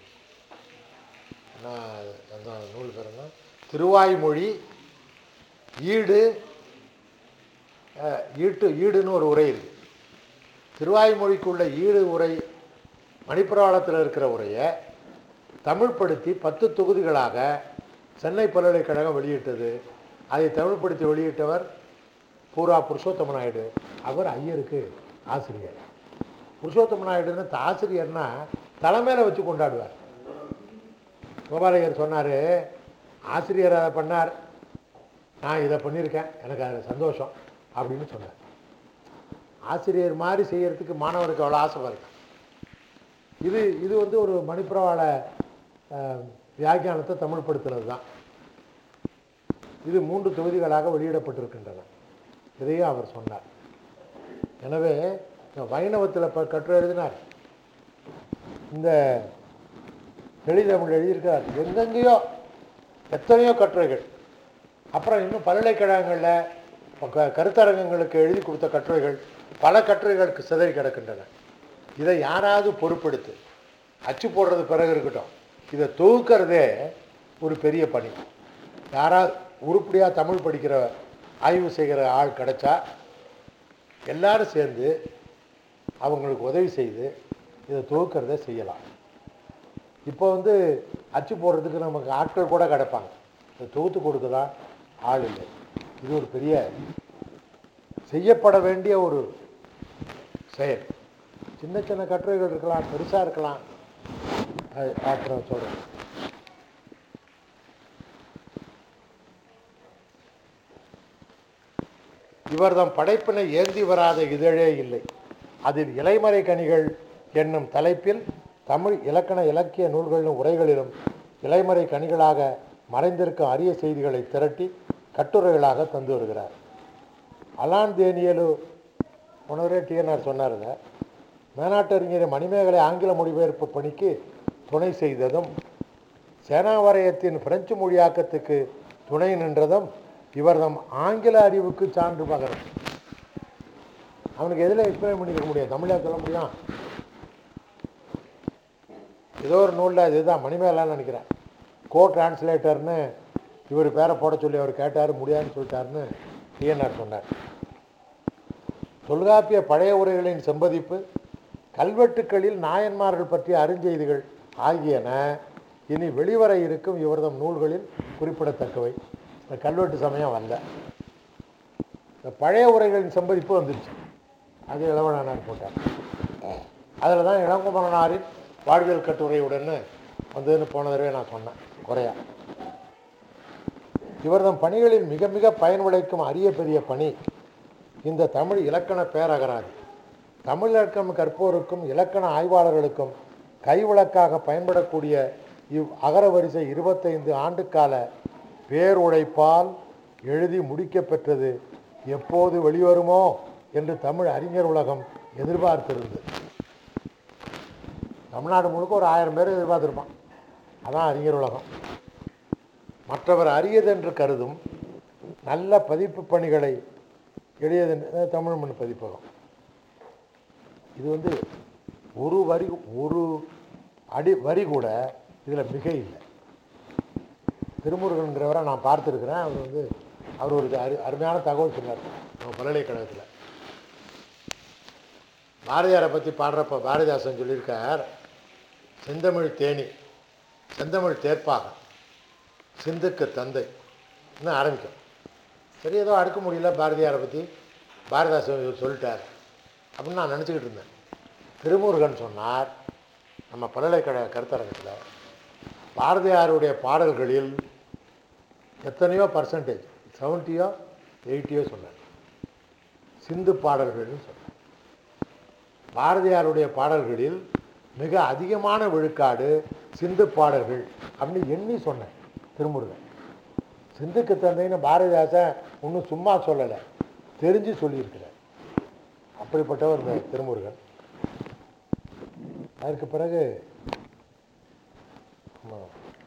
என்ன அந்த நூல் பேர் என்ன திருவாய்மொழி ஈடு அஹ், ஈட்டு ஈடுன்னு ஒரு உரை இருக்கு திருவாய்மொழிக்குள்ள ஈடு உரை மணிப்புராளத்தில் இருக்கிற உரையை தமிழ்படுத்தி பத்து தொகுதிகளாக சென்னை பல்கலைக்கழகம் வெளியிட்டது அதை தமிழ்படுத்தி வெளியிட்டவர் பூரா புருஷோத்தம நாயுடு அவர் ஐயருக்கு ஆசிரியர் புருஷோத்தம நாயுடுன்னு த- ஆசிரியர்னா தலைமையில் வச்சு கொண்டாடுவார் கோபாலயர் சொன்னார் ஆசிரியர் அதை பண்ணார் நான் இதை பண்ணியிருக்கேன் எனக்கு அது சந்தோஷம் அப்படின்னு சொன்னார் ஆசிரியர் மாதிரி செய்யறதுக்கு மாணவருக்கு அவ்வளோ ஆசை வருது இது இது வந்து ஒரு மணிப்புறவாள அஹ், வியாக்கியானத்தை தமிழ்படுத்துறது தான் இது மூன்று தொகுதிகளாக வெளியிடப்பட்டிருக்கின்றன இதையும் அவர் சொன்னார் எனவே இந்த வைணவத்தில் இப்போ கட்டுரை எழுதினார் இந்த எளிதமிழ் எழுதியிருக்கிறார் எங்கெங்கேயோ எத்தனையோ கட்டுரைகள் அப்புறம் இன்னும் பல்கலைக்கழகங்களில் க- கருத்தரங்கங்களுக்கு எழுதி கொடுத்த கட்டுரைகள் பல கட்டுரைகளுக்கு சிதறி கிடக்கின்றன இதை யாராவது பொறுப்பெடுத்து அச்சு போடுறது பிறகு இருக்கட்டும் இதை தொகுக்கிறதே ஒரு பெரிய பணி யாராவது உருப்படியாக தமிழ் படிக்கிற ஆய்வு செய்கிற ஆள் கிடைச்சா எல்லாரும் சேர்ந்து அவங்களுக்கு உதவி செய்து இதை தொகுக்கிறத செய்யலாம் இப்போ வந்து அச்சு போடுறதுக்கு நமக்கு ஆட்கள் கூட கிடப்பாங்க இதை தொகுத்து கொடுக்க தான் ஆள் இல்லை இது ஒரு பெரிய செய்யப்பட வேண்டிய ஒரு செயல் சின்ன சின்ன கட்டுரைகள் இருக்கலாம் பெருசாக இருக்கலாம் அது அப்புறம் சொல்கிறேன் இவர்தம் படைப்பினை ஏந்தி வராத இதழே இல்லை அதில் இலைமறை கனிகள் என்னும் தலைப்பில் தமிழ் இலக்கண இலக்கிய நூல்களிலும் உரைகளிலும் இலைமறை கனிகளாக மறைந்திருக்கும் அரிய செய்திகளை திரட்டி கட்டுரைகளாக தந்து வருகிறார் அலான் தேனியலு உணவரே டிஎன்ஆர் சொன்னாருங்க மேனாட்டறிஞர் மணிமேகலை ஆங்கில மொழிபெயர்ப்பு பணிக்கு துணை செய்ததும் சேனாவரையத்தின் பிரெஞ்சு மொழியாக்கத்துக்கு துணை நின்றதும் இவர்தம் ஆங்கில அறிவுக்கு சான்று பகரும் அவனுக்கு எதில் எக்ஸ்பிளைன் பண்ணிக்க முடியும் தமிழா சொல்ல முடியும் ஏதோ ஒரு நூலில் இதுதான் மணிமேகலான்னு நினைக்கிறேன் கோ டிரான்ஸ்லேட்டர்னு இவர் பேரை போட சொல்லி அவர் கேட்டார் முடியாதுன்னு சொல்லிட்டாருன்னு டிஎன்ஆர் சொன்னார் தொல்காப்பிய பழைய உரைகளின் செம்பதிப்பு கல்வெட்டுக்களில் நாயன்மார்கள் பற்றிய அருஞ்செய்திகள் ஆகியன இனி வெளிவர இருக்கும் இவர்தம் நூல்களில் குறிப்பிடத்தக்கவை இந்த கல்வெட்டு சமயம் வந்த இந்த பழைய உரைகளின் செம்பதிப்பு வந்துருச்சு அது இளவனார் போட்டார் அதில் தான் இளங்குமரனாரின் வாழ்வியல் கட்டுரையுடன் வந்ததுன்னு போன தடவை நான் சொன்னேன் குறையா இவர்தம் பணிகளில் மிக மிக பயன் விளைக்கும் அரிய பெரிய பணி இந்த தமிழ் இலக்கண பேரகராதி தமிழ் இலக்கணம் கற்போருக்கும் இலக்கண ஆய்வாளர்களுக்கும் கைவிளக்காக பயன்படக்கூடிய இவ் அகரவரிசை இருபத்தைந்து ஆண்டுக்கால பேருழைப்பால் எழுதி முடிக்கப் பெற்றது எப்போது வெளிவருமோ என்று தமிழ் அறிஞர் உலகம் எதிர்பார்த்திருந்தது தமிழ்நாடு முழுக்க ஒரு ஆயிரம் பேர் எதிர்பார்த்துருப்பான் அதான் அறிஞர் உலகம் மற்றவர் அரியதென்று கருதும் நல்ல பதிப்பு பணிகளை எளியதென்று தமிழ் மண் பதிப்பகம் இது வந்து ஒரு வரி ஒரு அடி வரி கூட இதில் மிக இல்லை திருமுருகன்கிறவரை நான் பார்த்துருக்கிறேன் அவர் வந்து அவர் ஒரு அரு அருமையான தகவல் சொன்னார் நம்ம பல்கலைக்கழகத்தில் பாரதியாரை பற்றி பாடுறப்ப பாரதிதாசன் சொல்லியிருக்கார் செந்தமிழ் தேனி செந்தமிழ் தேர்ப்பாக சிந்துக்கு தந்தை இன்னும் ஆரம்பிக்கும் சரி ஏதோ அடுக்க முடியல பாரதியாரை பற்றி பாரதிதாசன் இவர் சொல்லிட்டார் அப்படின்னு நான் நினச்சிக்கிட்டு இருந்தேன் திருமுருகன் சொன்னார் நம்ம பல்கலைக்கழக கருத்தரங்கத்தில் பாரதியாருடைய பாடல்களில் எத்தனையோ பர்சன்டேஜ் செவன்ட்டியோ எயிட்டியோ சொன்னார் சிந்து பாடல்கள்னு சொன்னார் பாரதியாருடைய பாடல்களில் மிக அதிகமான விழுக்காடு சிந்து பாடல்கள் அப்படின்னு எண்ணி சொன்னேன் திருமுருகன் சிந்துக்கு தந்தைன்னு பாரதிதாசன் ஒன்றும் சும்மா சொல்லலை தெரிஞ்சு சொல்லியிருக்கிறார் அப்படிப்பட்டவர் இந்த திருமுருகன் அதற்கு பிறகு ஆமா.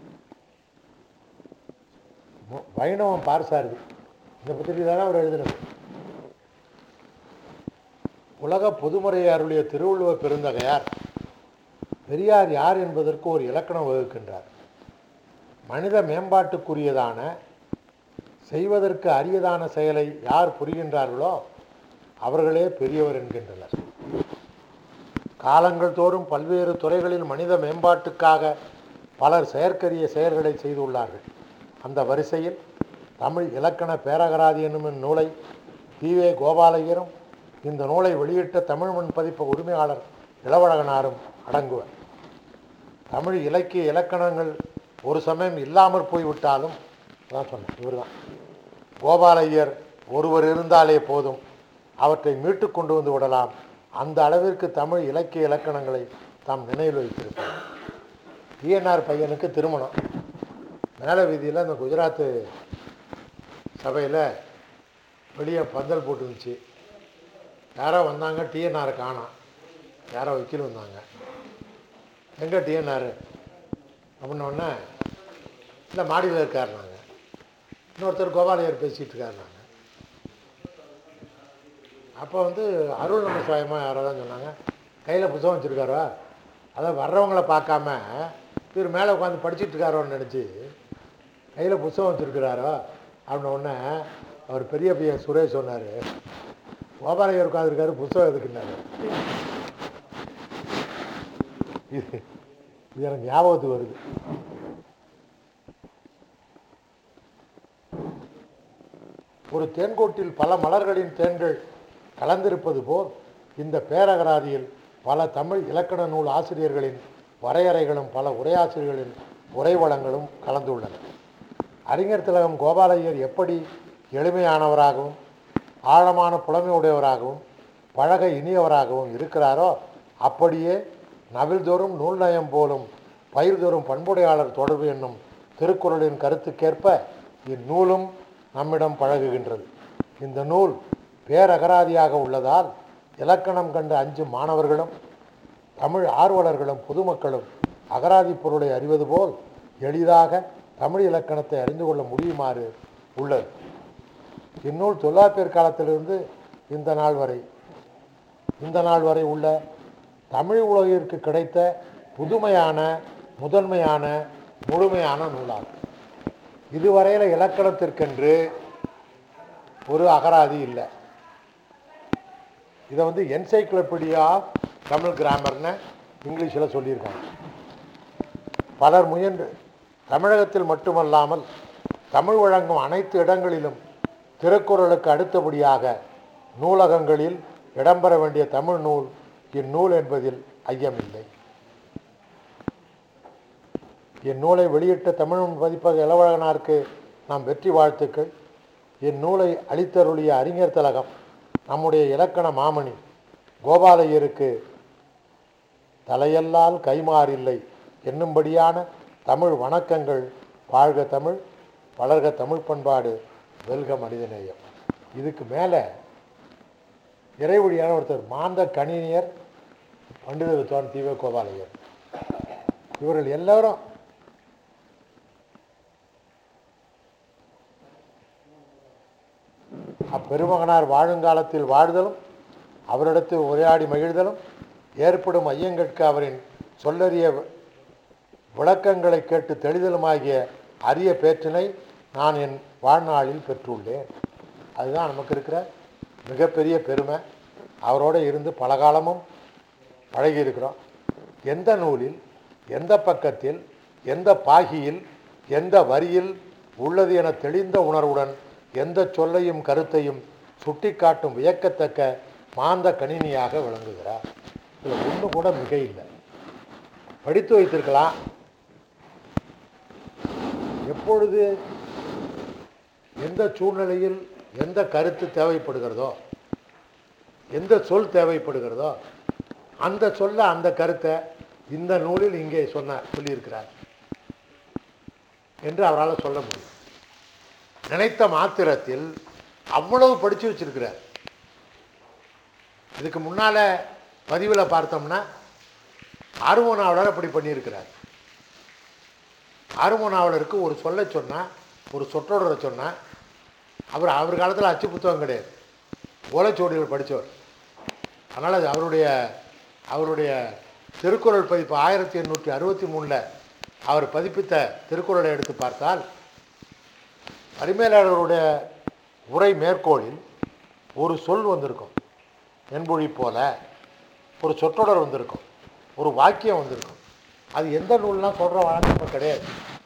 மு- வைணவம் பார்சாரதி இந்த பத்திரிகை தானே அவர் எழுதினது உலக பொதுமுறையை அருளிய திருவள்ளுவ பெருந்தகையார் பெரியார் யார் என்பதற்கு ஒரு இலக்கணம் வகுக்கின்றார் மனித மேம்பாட்டுக்குரியதான செய்வதற்கு அரியதான செயலை யார் புரிகின்றார்களோ அவர்களே பெரியவர் என்கின்றனர் காலங்கள் தோறும் பல்வேறு துறைகளில் மனித மேம்பாட்டுக்காக பலர் செயற்கரிய செயல்களை செய்துள்ளார்கள் அந்த வரிசையில் தமிழ் இலக்கண பேரகராதி என்னும் நூலை வே கோபாலையரும் இந்த நூலை வெளியிட்ட தமிழ் மண் பதிப்பு உரிமையாளர் இளவழகனாரும் அடங்குவர் தமிழ் இலக்கிய இலக்கணங்கள் ஒரு சமயம் இல்லாமற் போய்விட்டாலும் தான் சொன்னேன் இவர் தான் கோபால ஐயர் ஒருவர் இருந்தாலே போதும் அவற்றை மீட்டு கொண்டு வந்து விடலாம் அந்த அளவிற்கு தமிழ் இலக்கிய இலக்கணங்களை தாம் நினைவில் வைத்திருப்பார் டிஎன்ஆர் பையனுக்கு திருமணம் மேலே வீதியில் இந்த குஜராத்து சபையில் வெளியே பந்தல் போட்டுருந்துச்சு யாரோ வந்தாங்க டிஎன்ஆரை காணோம் யாரோ வக்கீல் வந்தாங்க எங்கே டிஎன்ஆர் அப்படின்னோடனே இல்லை மாடியில் இருக்காருனாங்க இன்னொருத்தர் கோபாலையர் பேசிகிட்டு இருக்காருனாங்க அப்போ வந்து அருள் நம்ம சுயமாக யாரோ தான் சொன்னாங்க கையில் புத்தகம் வச்சுருக்காரோ அதை வர்றவங்கள பார்க்காம இவர் மேலே உட்காந்து படிச்சுட்டு இருக்காரோன்னு நினச்சி கையில் புத்தகம் வச்சுருக்கிறாரோ அப்படின்ன உடனே அவர் பெரிய பையன் சுரேஷ் சொன்னார் கோபாலையர் உட்காந்துருக்காரு புத்தகம் எதுக்குன்னாரு இது இது எனக்கு ஞாபகத்துக்கு வருது ஒரு தேன்கோட்டில் பல மலர்களின் தேன்கள் கலந்திருப்பது போல் இந்த பேரகராதியில் பல தமிழ் இலக்கண நூல் ஆசிரியர்களின் வரையறைகளும் பல உரையாசிரியர்களின் உரைவளங்களும் கலந்துள்ளன அறிஞர் திலகம் கோபாலையர் எப்படி எளிமையானவராகவும் ஆழமான புலமை உடையவராகவும் பழக இனியவராகவும் இருக்கிறாரோ அப்படியே நவில்தோறும் நூல்நயம் போலும் பயிர்தோறும் பண்புடையாளர் தொடர்பு என்னும் திருக்குறளின் கருத்துக்கேற்ப இந்நூலும் நம்மிடம் பழகுகின்றது இந்த நூல் பேரகராதியாக உள்ளதால் இலக்கணம் கண்டு அஞ்சும் மாணவர்களும் தமிழ் ஆர்வலர்களும் பொதுமக்களும் அகராதி பொருளை அறிவது போல் எளிதாக தமிழ் இலக்கணத்தை அறிந்து கொள்ள முடியுமாறு உள்ளது இந்நூல் தொல்லாப்பியர் காலத்திலிருந்து இந்த நாள் வரை இந்த நாள் வரை உள்ள தமிழ் உலகிற்கு கிடைத்த புதுமையான முதன்மையான முழுமையான நூலாகும் இதுவரையில் இலக்கணத்திற்கென்று ஒரு அகராதி இல்லை இதை வந்து என்சைக்ளோபீடியா தமிழ் கிராமர்னு இங்கிலீஷில் சொல்லியிருக்காங்க பலர் முயன்று தமிழகத்தில் மட்டுமல்லாமல் தமிழ் வழங்கும் அனைத்து இடங்களிலும் திருக்குறளுக்கு அடுத்தபடியாக நூலகங்களில் இடம்பெற வேண்டிய தமிழ் நூல் இந்நூல் என்பதில் ஐயமில்லை இந்நூலை வெளியிட்ட தமிழ் பதிப்பக இளவழகனாருக்கு நாம் வெற்றி வாழ்த்துக்கள் இந்நூலை அளித்தருளிய அறிஞர் திலகம் நம்முடைய இலக்கண மாமணி கோபாலையருக்கு தலையல்லால் கைமாறில்லை என்னும்படியான தமிழ் வணக்கங்கள் வாழ்க தமிழ் வளர்க தமிழ் பண்பாடு வெல்க மனிதநேயம் இதுக்கு மேலே இறைவழியான ஒருத்தர் மாந்த கணினியர் பண்டித வித்வான் தீவ கோபாலையர் இவர்கள் எல்லாரும் அப்பெருமகனார் வாழுங்காலத்தில் வாழ்தலும் அவரிடத்தில் உரையாடி மகிழ்தலும் ஏற்படும் ஐயங்கட்கு அவரின் சொல்லறிய விளக்கங்களை கேட்டு தெளிதலுமாகிய அரிய பேற்றினை நான் என் வாழ்நாளில் பெற்றுள்ளேன் அதுதான் நமக்கு இருக்கிற மிகப்பெரிய பெருமை அவரோடு இருந்து பல காலமும் பழகி இருக்கிறோம் எந்த நூலில் எந்த பக்கத்தில் எந்த பாகியில் எந்த வரியில் உள்ளது என தெளிந்த உணர்வுடன் எந்த சொல்லையும் கருத்தையும் சுட்டிக்காட்டும் வியக்கத்தக்க மாந்த கணினியாக விளங்குகிறார் இதில் ஒன்று கூட மிக இல்லை படித்து வைத்திருக்கலாம் எப்பொழுது எந்த சூழ்நிலையில் எந்த கருத்து தேவைப்படுகிறதோ எந்த சொல் தேவைப்படுகிறதோ அந்த சொல்ல அந்த கருத்தை இந்த நூலில் இங்கே சொன்ன சொல்லியிருக்கிறார் என்று அவரால் சொல்ல முடியும் நினைத்த மாத்திரத்தில் அவ்வளவு படித்து வச்சிருக்கிறார் இதுக்கு முன்னால் பதிவில் பார்த்தோம்னா ஆர்வனாவலர் அப்படி பண்ணியிருக்கிறார் ஆர்வனாவலருக்கு ஒரு சொல்ல சொன்னால் ஒரு சொற்றொடரை சொன்னால் அவர் அவர் காலத்தில் அச்சு புத்தகம் கிடையாது ஓலைச்சுவடிகள் படித்தவர் அதனால் அது அவருடைய அவருடைய திருக்குறள் பதிப்பு ஆயிரத்தி எண்ணூற்றி அறுபத்தி மூணில் அவர் பதிப்பித்த திருக்குறளை எடுத்து பார்த்தால் பரிமேலாளருடைய உரை மேற்கோளில் ஒரு சொல் வந்திருக்கும் என்பொழி போல ஒரு சொற்றொடர் வந்திருக்கும் ஒரு வாக்கியம் வந்திருக்கும் அது எந்த நூல்லாம் சொல்கிற வழக்கம் இப்போ கிடையாது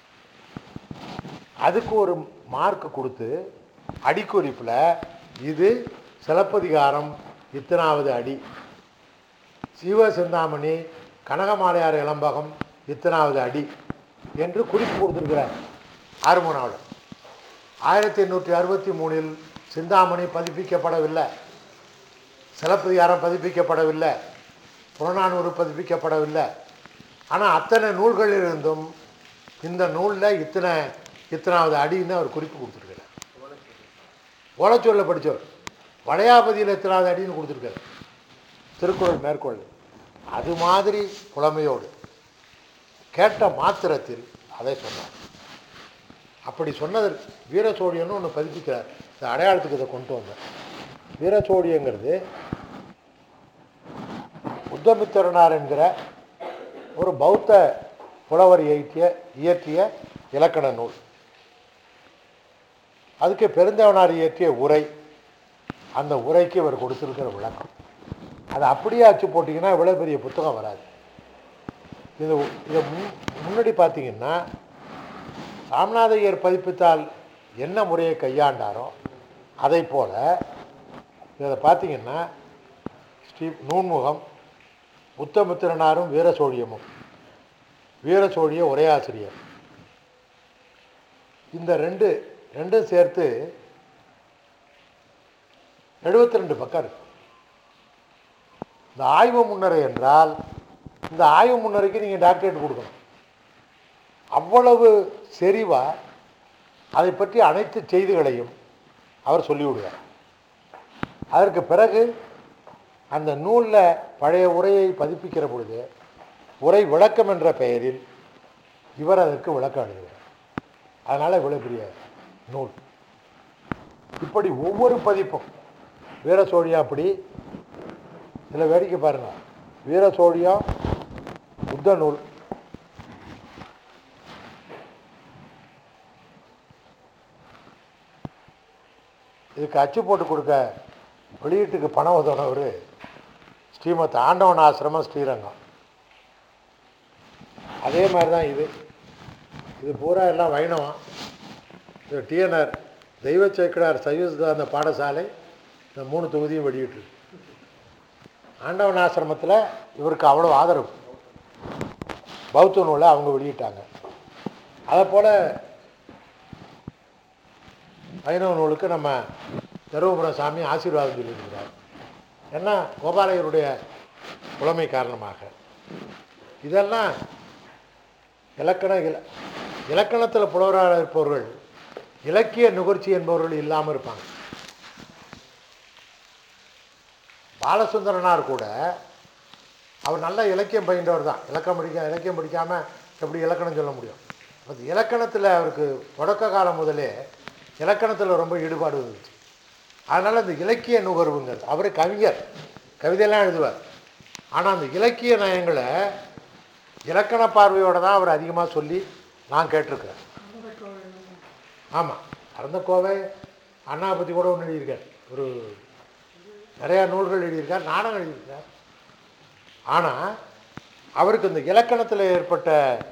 அதுக்கு ஒரு மார்க் கொடுத்து அடிக்குறிப்பில் இது சிலப்பதிகாரம் இத்தனாவது அடி சிவ சிந்தாமணி கனகமாலையார் இளம்பகம் இத்தனாவது அடி என்று குறிப்பு கொடுத்துருக்கிறார் ஆறுமனாவில் ஆயிரத்தி எண்ணூற்றி அறுபத்தி மூணில் சிந்தாமணி பதிப்பிக்கப்படவில்லை சிலப்பதிகாரம் பதிப்பிக்கப்படவில்லை புறநானூறு பதிப்பிக்கப்படவில்லை ஆனால் அத்தனை நூல்களிலிருந்தும் இந்த நூலில் இத்தனை இத்தனாவது அடின்னு அவர் குறிப்பு கொடுத்துருக்கிறார் ஓலச்சொல்ல படித்தவர் வளையாபதியில் எத்தனாவது அடின்னு கொடுத்துருக்காரு திருக்குறள் மேற்கொள் அது மாதிரி புலமையோடு கேட்ட மாத்திரத்தில் அதை சொன்னார் அப்படி சொன்னதற்கு வீரசோழியன்னு ஒன்று பதிப்பிக்கிறார் இந்த அடையாளத்துக்கு இதை கொண்டு வந்தார் வீரசோழியங்கிறது உத்தமித்திரனார் என்கிற ஒரு பௌத்த புலவர் இயற்றிய இயற்றிய இலக்கண நூல் அதுக்கு பெருந்தவனார் இயற்றிய உரை அந்த உரைக்கு இவர் கொடுத்துருக்கிற விளக்கம் அதை அப்படியே அச்சு போட்டிங்கன்னா இவ்வளோ பெரிய புத்தகம் வராது இது இதை முன் முன்னாடி பார்த்தீங்கன்னா சாமிநாதையர் பதிப்பித்தால் என்ன முறையை கையாண்டாரோ அதை போல இதை பார்த்தீங்கன்னா ஸ்ரீ நூன்முகம் உத்தமித்திரனாரும் வீரசோழியமும் வீரசோழிய உரையாசிரியர் இந்த ரெண்டு ரெண்டும் சேர்த்து எழுபத்தி ரெண்டு பக்கம் இருக்கு இந்த ஆய்வு முன்னரை என்றால் இந்த ஆய்வு முன்னரைக்கு நீங்கள் டாக்டரேட் கொடுக்கணும் அவ்வளவு செறிவா அதை பற்றி அனைத்து செய்திகளையும் அவர் சொல்லிவிடுவார் அதற்கு பிறகு அந்த நூலில் பழைய உரையை பதிப்பிக்கிற பொழுது உரை விளக்கம் என்ற பெயரில் இவர் அதற்கு விளக்கம் எழுதுகிறார் அதனால் இவ்வளோ பெரிய நூல் இப்படி ஒவ்வொரு பதிப்பும் வீரசோழியா அப்படி இதில் வேடிக்கை பாருங்க வீரசோழியம் புத்த நூல் இதுக்கு அச்சு போட்டு கொடுக்க வெளியீட்டுக்கு பணம் உதவினவர் ஸ்ரீமத் ஆண்டவன் ஆசிரமம் ஸ்ரீரங்கம் அதே மாதிரி தான் இது இது பூரா எல்லாம் வைணவம் இது டிஎன்ஆர் தெய்வ சேக்கடார் சைவ சித்தாந்த பாடசாலை இந்த மூணு தொகுதியும் வெளியிட்டு ஆண்டவன் ஆசிரமத்தில் இவருக்கு அவ்வளோ ஆதரவு பௌத்த நூலை அவங்க வெளியிட்டாங்க அதை போல் வைணவ நூலுக்கு நம்ம தருமபுரம் சாமி ஆசீர்வாதம் சொல்லியிருக்கிறார் ஏன்னா கோபாலையருடைய புலமை காரணமாக இதெல்லாம் இலக்கண இல இலக்கணத்தில் புலவராக இருப்பவர்கள் இலக்கிய நுகர்ச்சி என்பவர்கள் இல்லாமல் இருப்பாங்க பாலசுந்தரனார் கூட அவர் நல்ல இலக்கியம் பயின்றவர் தான் இலக்கம் படிக்க இலக்கியம் படிக்காமல் எப்படி இலக்கணம் சொல்ல முடியும் அது இலக்கணத்தில் அவருக்கு தொடக்க காலம் முதலே இலக்கணத்தில் ரொம்ப ஈடுபாடு இருந்துச்சு அதனால் அந்த இலக்கிய நுகர்வுங்கிறது அவர் கவிஞர் கவிதையெல்லாம் எழுதுவார் ஆனால் அந்த இலக்கிய நயங்களை இலக்கண பார்வையோடு தான் அவர் அதிகமாக சொல்லி நான் கேட்டிருக்கிறேன் ஆமாம் அறந்தக்கோவை அண்ணா பற்றி கூட ஒன்று எழுதியிருக்கார் ஒரு நிறையா நூல்கள் எழுதியிருக்கார் நாடகம் எழுதியிருக்கார் ஆனால் அவருக்கு இந்த இலக்கணத்தில் ஏற்பட்ட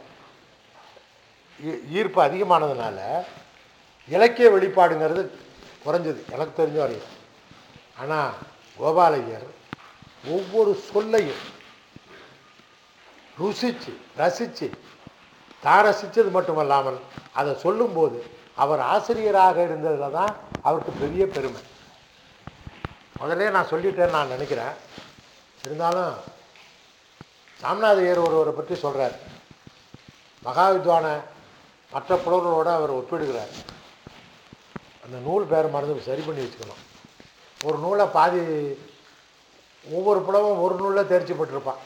ஈ- ஈர்ப்பு அதிகமானதுனால இலக்கிய வெளிப்பாடுங்கிறது குறைஞ்சது எனக்கு தெரிஞ்ச வரையும் ஆனால் கோபாலையர் ஒவ்வொரு சொல்லையும் ருசித்து ரசித்து தான் ரசித்தது மட்டுமல்லாமல் அதை சொல்லும்போது அவர் ஆசிரியராக இருந்ததில் தான் அவருக்கு பெரிய பெருமை முதல்ல நான் சொல்லிட்டேன்னு நான் நினைக்கிறேன் இருந்தாலும் சாமிநாதையர் ஒருவரை பற்றி சொல்கிறார் மகாவித்வான மற்ற புலவர்களோடு அவர் ஒப்பிடுகிறார் அந்த நூல் பேர் மறந்து சரி பண்ணி வச்சுக்கணும் ஒரு நூலை பாதி ஒவ்வொரு புலவும் ஒரு நூலில் தேர்ச்சி பெற்றிருப்பான்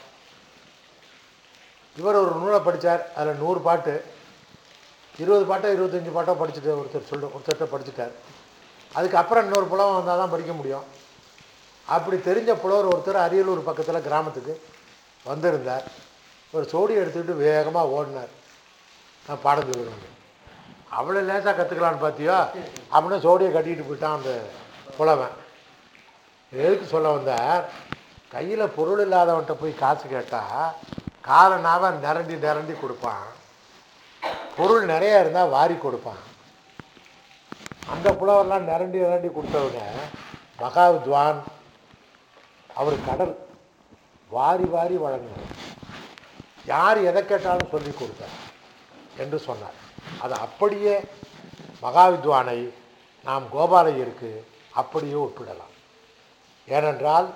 இவர் ஒரு நூலை படித்தார் அதில் நூறு பாட்டு இருபது பாட்டோ இருபத்தஞ்சி பாட்டோ படிச்சுட்டு ஒருத்தர் சொல்லு ஒருத்தர்கிட்ட படிச்சுட்டார் அதுக்கப்புறம் இன்னொரு புலவம் வந்தால் தான் படிக்க முடியும் அப்படி தெரிஞ்ச புலவர் ஒருத்தர் அரியலூர் பக்கத்தில் கிராமத்துக்கு வந்திருந்தார் ஒரு சோடி எடுத்துக்கிட்டு வேகமாக ஓடினார் நான் பாடம் சொல்லுவேன் அவ்வளோ லேசாக கற்றுக்கலான்னு பார்த்தியோ அப்படின்னு சோடியை கட்டிக்கிட்டு போயிட்டான் அந்த புலவன் எதுக்கு சொல்ல வந்தார் கையில் பொருள் இல்லாதவன்கிட்ட போய் காசு கேட்டால் காலை நாவ நிரண்டி நிரண்டி கொடுப்பான் பொருள் நிறையா இருந்தால் வாரி கொடுப்பான் அந்த புலவர்லாம் நிரண்டி நிரண்டி கொடுத்தவங்க மகாவித்வான் அவர் கடல் வாரி வாரி வழங்கினார் யார் எதை கேட்டாலும் சொல்லி கொடுத்தார் என்று சொன்னார் அது அப்படியே மகாவித்வானை நாம் கோபாலையருக்கு அப்படியே ஒப்பிடலாம் ஏனென்றால்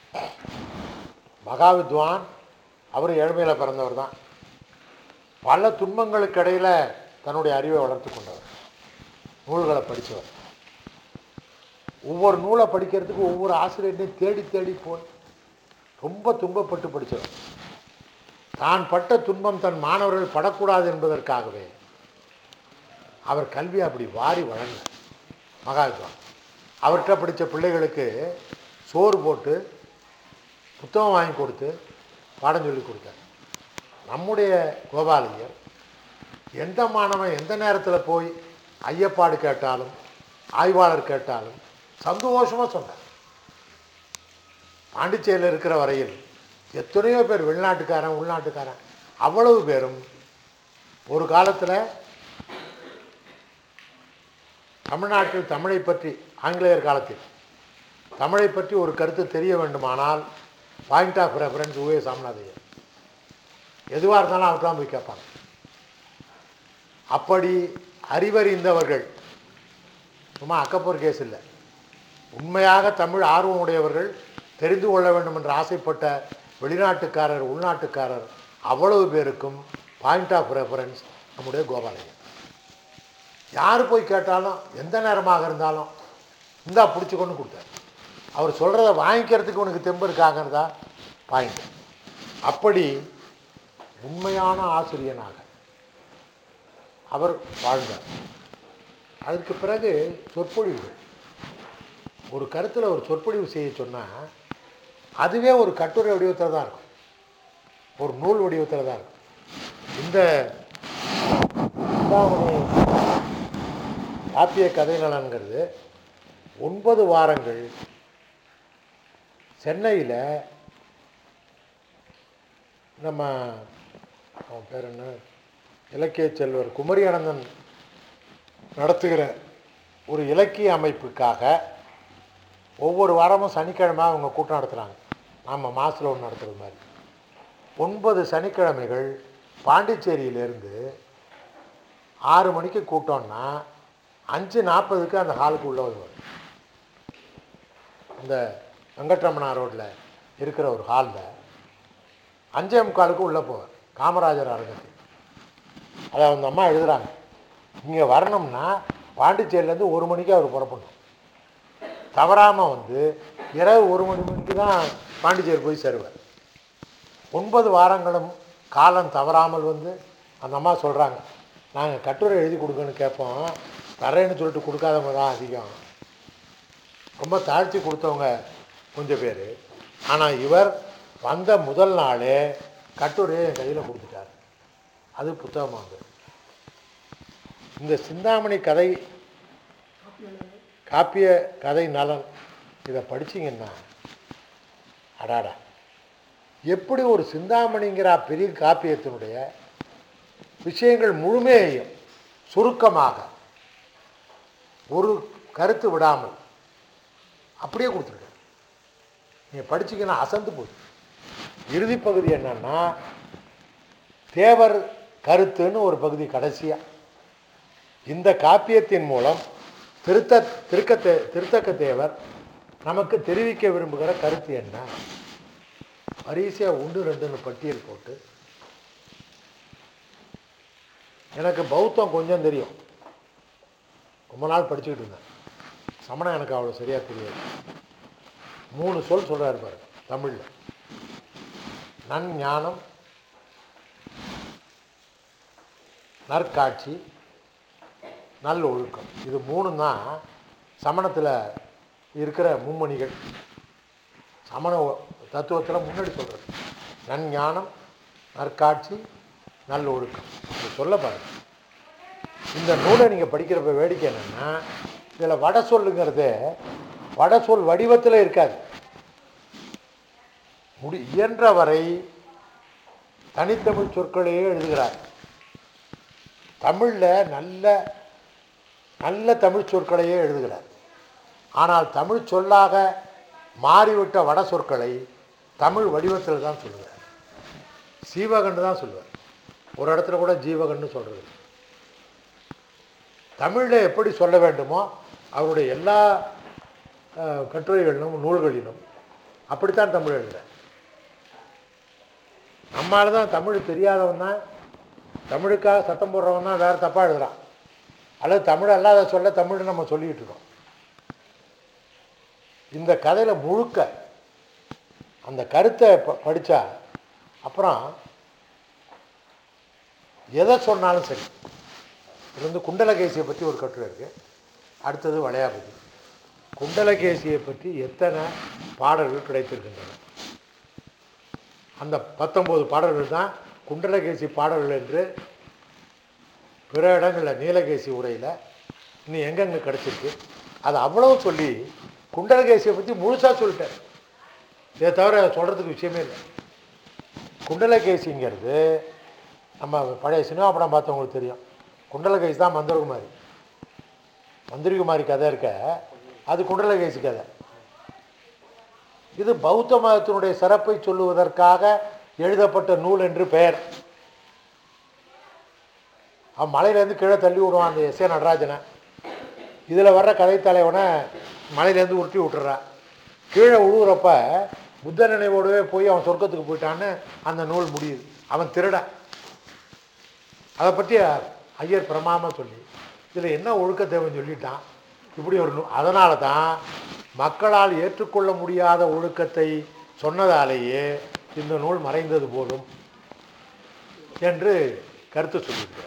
மகாவித்வான் அவர் ஏழ்மையில் பிறந்தவர் தான் பல துன்பங்களுக்கு இடையில் தன்னுடைய அறிவை வளர்த்து கொண்டவர் நூல்களை படித்தவர் ஒவ்வொரு நூலை படிக்கிறதுக்கு ஒவ்வொரு ஆசிரியர்டையும் தேடி தேடி போய் ரொம்ப துன்பப்பட்டு படித்தவர் தான் பட்ட துன்பம் தன் மாணவர்கள் படக்கூடாது என்பதற்காகவே அவர் கல்வி அப்படி வாரி வழங்க மகாவித்வான் அவர்கிட்ட படித்த பிள்ளைகளுக்கு சோறு போட்டு புத்தகம் வாங்கி கொடுத்து பாடம் சொல்லி கொடுத்தார் நம்முடைய கோபாலயர் எந்த மாணவன் எந்த நேரத்தில் போய் ஐயப்பாடு கேட்டாலும் ஆய்வாளர் கேட்டாலும் சந்தோஷமாக சொன்னார் பாண்டிச்சேரியில் இருக்கிற வரையில் எத்தனையோ பேர் வெளிநாட்டுக்காரன் உள்நாட்டுக்காரன் அவ்வளவு பேரும் ஒரு காலத்தில் தமிழ்நாட்டில் தமிழை பற்றி ஆங்கிலேயர் காலத்தில் தமிழை பற்றி ஒரு கருத்து தெரிய வேண்டுமானால் point of reference U Ve Swaminathaiyer எதுவாக இருந்தாலும் அவர் தான் போய் கேட்பாங்க அப்படி அறிவறிந்தவர்கள் சும்மா அக்கப்போர் கேஸ் இல்லை உண்மையாக தமிழ் ஆர்வம் உடையவர்கள் தெரிந்து கொள்ள வேண்டும் என்று ஆசைப்பட்ட வெளிநாட்டுக்காரர் உள்நாட்டுக்காரர் அவ்வளவு பேருக்கும் பாயிண்ட் ஆஃப் ரெஃபரன்ஸ் நம்முடைய கோபாலயர் யார் போய் கேட்டாலும் எந்த நேரமாக இருந்தாலும் இந்தா பிடிச்சிக்கொண்டு கொடுத்தார் அவர் சொல்கிறத வாங்கிக்கிறதுக்கு உனக்கு தெம்பு இருக்காங்கிறதா பாயிண்ட் அப்படி உண்மையான ஆசிரியனாக அவர் வாழ்ந்தார் அதற்கு பிறகு சொற்பொழிவுகள் ஒரு கருத்தில் ஒரு சொற்பொழிவு செய்ய சொன்னால் அதுவே ஒரு கட்டுரை வடிவத்தில் தான் இருக்கும் ஒரு நூல் வடிவத்தில் தான் இருக்கும் இந்த சிந்தாமணி காப்பிய கதை நலன்கிறது ஒன்பது வாரங்கள் சென்னையில் நம்ம அவன் பேர் என்ன இலக்கிய செல்வர் குமரி அனந்தன் நடத்துகிற ஒரு இலக்கிய அமைப்புக்காக ஒவ்வொரு வாரமும் சனிக்கிழமை அவங்க கூட்டம் நடத்துகிறாங்க நாம் மாதத்தில் ஒன்று நடத்துகிறது மாதிரி ஒன்பது சனிக்கிழமைகள் பாண்டிச்சேரியிலேருந்து ஆறு மணிக்கு கூட்டம்னா அஞ்சு நாற்பதுக்கு அந்த ஹாலுக்கு உள்ளே வருவார் இந்த வெங்கட்ரமணா ரோட்டில் இருக்கிற ஒரு ஹாலில் அஞ்சே முக்காலுக்கு உள்ளே போவார் காமராஜர் அரங்கத்தில் அதை அந்த அம்மா எழுதுகிறாங்க இங்கே வரணும்னா பாண்டிச்சேரியிலேருந்து ஒரு மணிக்கு அவர் புறப்படணும் தவறாமல் வந்து இரவு ஒரு மணி மணிக்கு தான் பாண்டிச்சேரி போய் சேருவார் ஒன்பது வாரங்களும் காலம் தவறாமல் வந்து அந்த அம்மா சொல்கிறாங்க நாங்கள் கட்டுரை எழுதி கொடுக்கன்னு கேட்போம் தரேன்னு சொல்லிட்டு கொடுக்காதவங்க தான் அதிகம் ரொம்ப தாழ்த்தி கொடுத்தவங்க கொஞ்சம் பேர் ஆனால் இவர் வந்த முதல் நாளே கட்டுரையை என் கையில் கொடுத்துட்டார் அது புத்தகமாக இந்த சிந்தாமணி கதை காப்பிய கதை நலன் இதை படிச்சீங்கன்னா அடாடா எப்படி ஒரு சிந்தாமணிங்கிற பெரிய காப்பியத்தினுடைய விஷயங்கள் முழுமையையும் சுருக்கமாக ஒரு கருத்து விடாமல் அப்படியே கொடுத்துருக்காரு நீங்கள் படிச்சீங்கன்னா அசந்து போச்சு இறுதி பகுதி என்னன்னா தேவர் கருத்துன்னு ஒரு பகுதி கடைசியாக இந்த காப்பியத்தின் மூலம் திருத்த திருக்க தே- திருத்தக்க தேவர் நமக்கு தெரிவிக்க விரும்புகிற கருத்து என்ன வரிசையாக உண்டு ரெண்டுன்னு பட்டியல் போட்டு எனக்கு பௌத்தம் கொஞ்சம் தெரியும் ரொம்ப நாள் படிச்சுக்கிட்டு இருந்தேன் சமணம் எனக்கு அவ்வளோ சரியாக தெரியாது மூணு சொல் சொல்கிறாரு பாரு தமிழில் நன் ஞானம் நற்காட்சி நல்ல ஒழுக்கம் இது மூணும் தான் சமணத்தில் இருக்கிற மும்மணிகள் சமண தத்துவத்தில் முன்னாடி சொல்கிறது நன்ஞானம் நற்காட்சி நல்ல ஒழுக்கம் இது சொல்ல பாருங்க இந்த நூலை நீங்கள் படிக்கிறப்ப வேடிக்கை என்னென்னா இதில் வட சொல்லுங்கிறதே வட சொல் வடிவத்தில் இருக்காது முடி இயன்ற வரை தனித்தமிழ் சொற்களையே எழுதுகிறார் தமிழில் நல்ல நல்ல தமிழ் சொற்களையே எழுதுகிறார் ஆனால் தமிழ் சொல்லாக மாறிவிட்ட வட சொற்களை தமிழ் வடிவத்தில் தான் சொல்லுகிறார் சீவகண்டு தான் சொல்லுவார் ஒரு இடத்துல கூட ஜீவகன்னு சொல்கிறது தமிழில் எப்படி சொல்ல வேண்டுமோ அவருடைய எல்லா அஹ், கட்டுரைகளிலும் நூல்களிலும் அப்படித்தான் தமிழ் எழுதுற நம்மளால தான் தமிழ் தெரியாதவன் தான் தமிழுக்காக சத்தம் போடுறவன் தான் வேறு தப்பாக எழுதுறான் அல்லது தமிழ் அல்லாத சொல்ல தமிழ் நம்ம சொல்லிக்கிட்டு இருக்கோம் இந்த கதையில் முழுக்க அந்த கருத்தை ப படித்தா அப்புறம் எதை சொன்னாலும் சரி இது வந்து குண்டலகேசியை பற்றி ஒரு கட்டுரை இருக்குது அடுத்தது வளையாபதி குண்டலகேசியை பற்றி எத்தனை பாடல்கள் கிடைத்திருக்கின்றன அந்த பத்தொம்போது பாடல்கள் தான் குண்டலகேசி பாடல்கள் என்று பிற இடங்களில் நீலகேசி உரையில் இன்னும் எங்கெங்கே கிடச்சிருக்கு அது அவ்வளவு சொல்லி குண்டலகேசியை பற்றி முழுசாக சொல்லிட்டேன் இதை தவிர சொல்கிறதுக்கு விஷயமே இல்லை குண்டலகேசிங்கிறது நம்ம பழைய சினிமா படம் பார்த்தவங்களுக்கு தெரியும் குண்டலகேசி தான் மந்திரகுமாரி மந்திரிகுமாரி கதை இருக்க அது குண்டலகேசி கதை இது பௌத்த மதத்தினுடைய சிறப்பை சொல்லுவதற்காக எழுதப்பட்ட நூல் என்று பெயர் அவன் மலையிலேருந்து கீழே தள்ளி விடுவான் அந்த எஸ் ஏ நடராஜனை இதில் வர்ற கதை தலைவனை மலையிலேருந்து உருட்டி விட்டுறான் கீழே விழுவுறப்ப புத்த நினைவோடவே போய் அவன் சொர்க்கத்துக்கு போயிட்டான்னு அந்த நூல் முடியுது அவன் திருடன் அதை பற்றி ஐயர் பிரமாம சொல்லி இதில் என்ன ஒழுக்க தேவைன்னு சொல்லிட்டான் இப்படி ஒரு நூ அதனால தான் மக்களால் ஏற்றுக்கொள்ள முடியாத ஒழுக்கத்தை சொன்னதாலேயே இந்த நூல் மறைந்தது போலும் என்று கருத்து சொல்லியிருக்கிறார்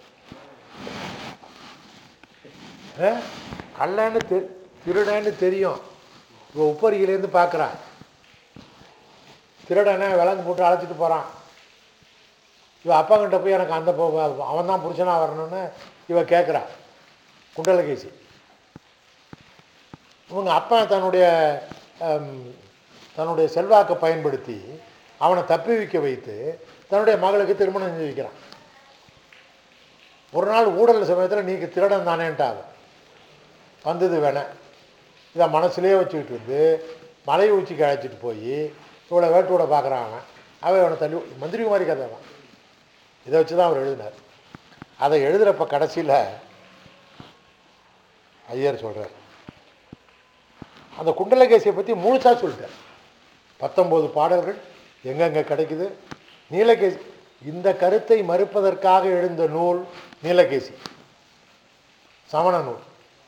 ஆ? கள்ளன்னு தெ திருடன்னு தெரியும் இப்போ உப்பரியிலேருந்து பார்க்குறான் திருடனை விலங்கு போட்டு அழைச்சிட்டு போகிறான் இவ அப்பா கிட்ட போய் எனக்கு அந்த அவன் தான் புருஷனாக வரணும்னு இவ கேட்குறா குண்டலகேசி இவங்க அப்பா தன்னுடைய ஹம், தன்னுடைய செல்வாக்கை பயன்படுத்தி அவனை தப்பி வைக்க வைத்து தன்னுடைய மகளுக்கு திருமணம் செஞ்சு வைக்கிறான் ஒரு நாள் ஊடல் சமயத்தில் நீக்கு திருடன் தானேன்ட்டாங்க வந்தது வேண இதை மனசுலேயே வச்சுக்கிட்டு இருந்து மலை உச்சிக்கு அழைச்சிட்டு போய் இவளை வேட்டு விட பார்க்குறான் அவன் அவன் அவனை தள்ளி மந்திரிகுமாரி கதை தான் இதை வச்சு தான் அவர் எழுதினார் அதை எழுதுகிறப்ப கடைசியில் ஐயர் சொல்கிறார் அந்த குண்டலகேசியை பற்றி முழுசாக சொல்லிட்டார் பத்தொம்போது பாடல்கள் எங்கெங்கே கிடைக்குது நீலகேசி இந்த கருத்தை மறுப்பதற்காக எழுந்த நூல் நீலகேசி சமண நூல்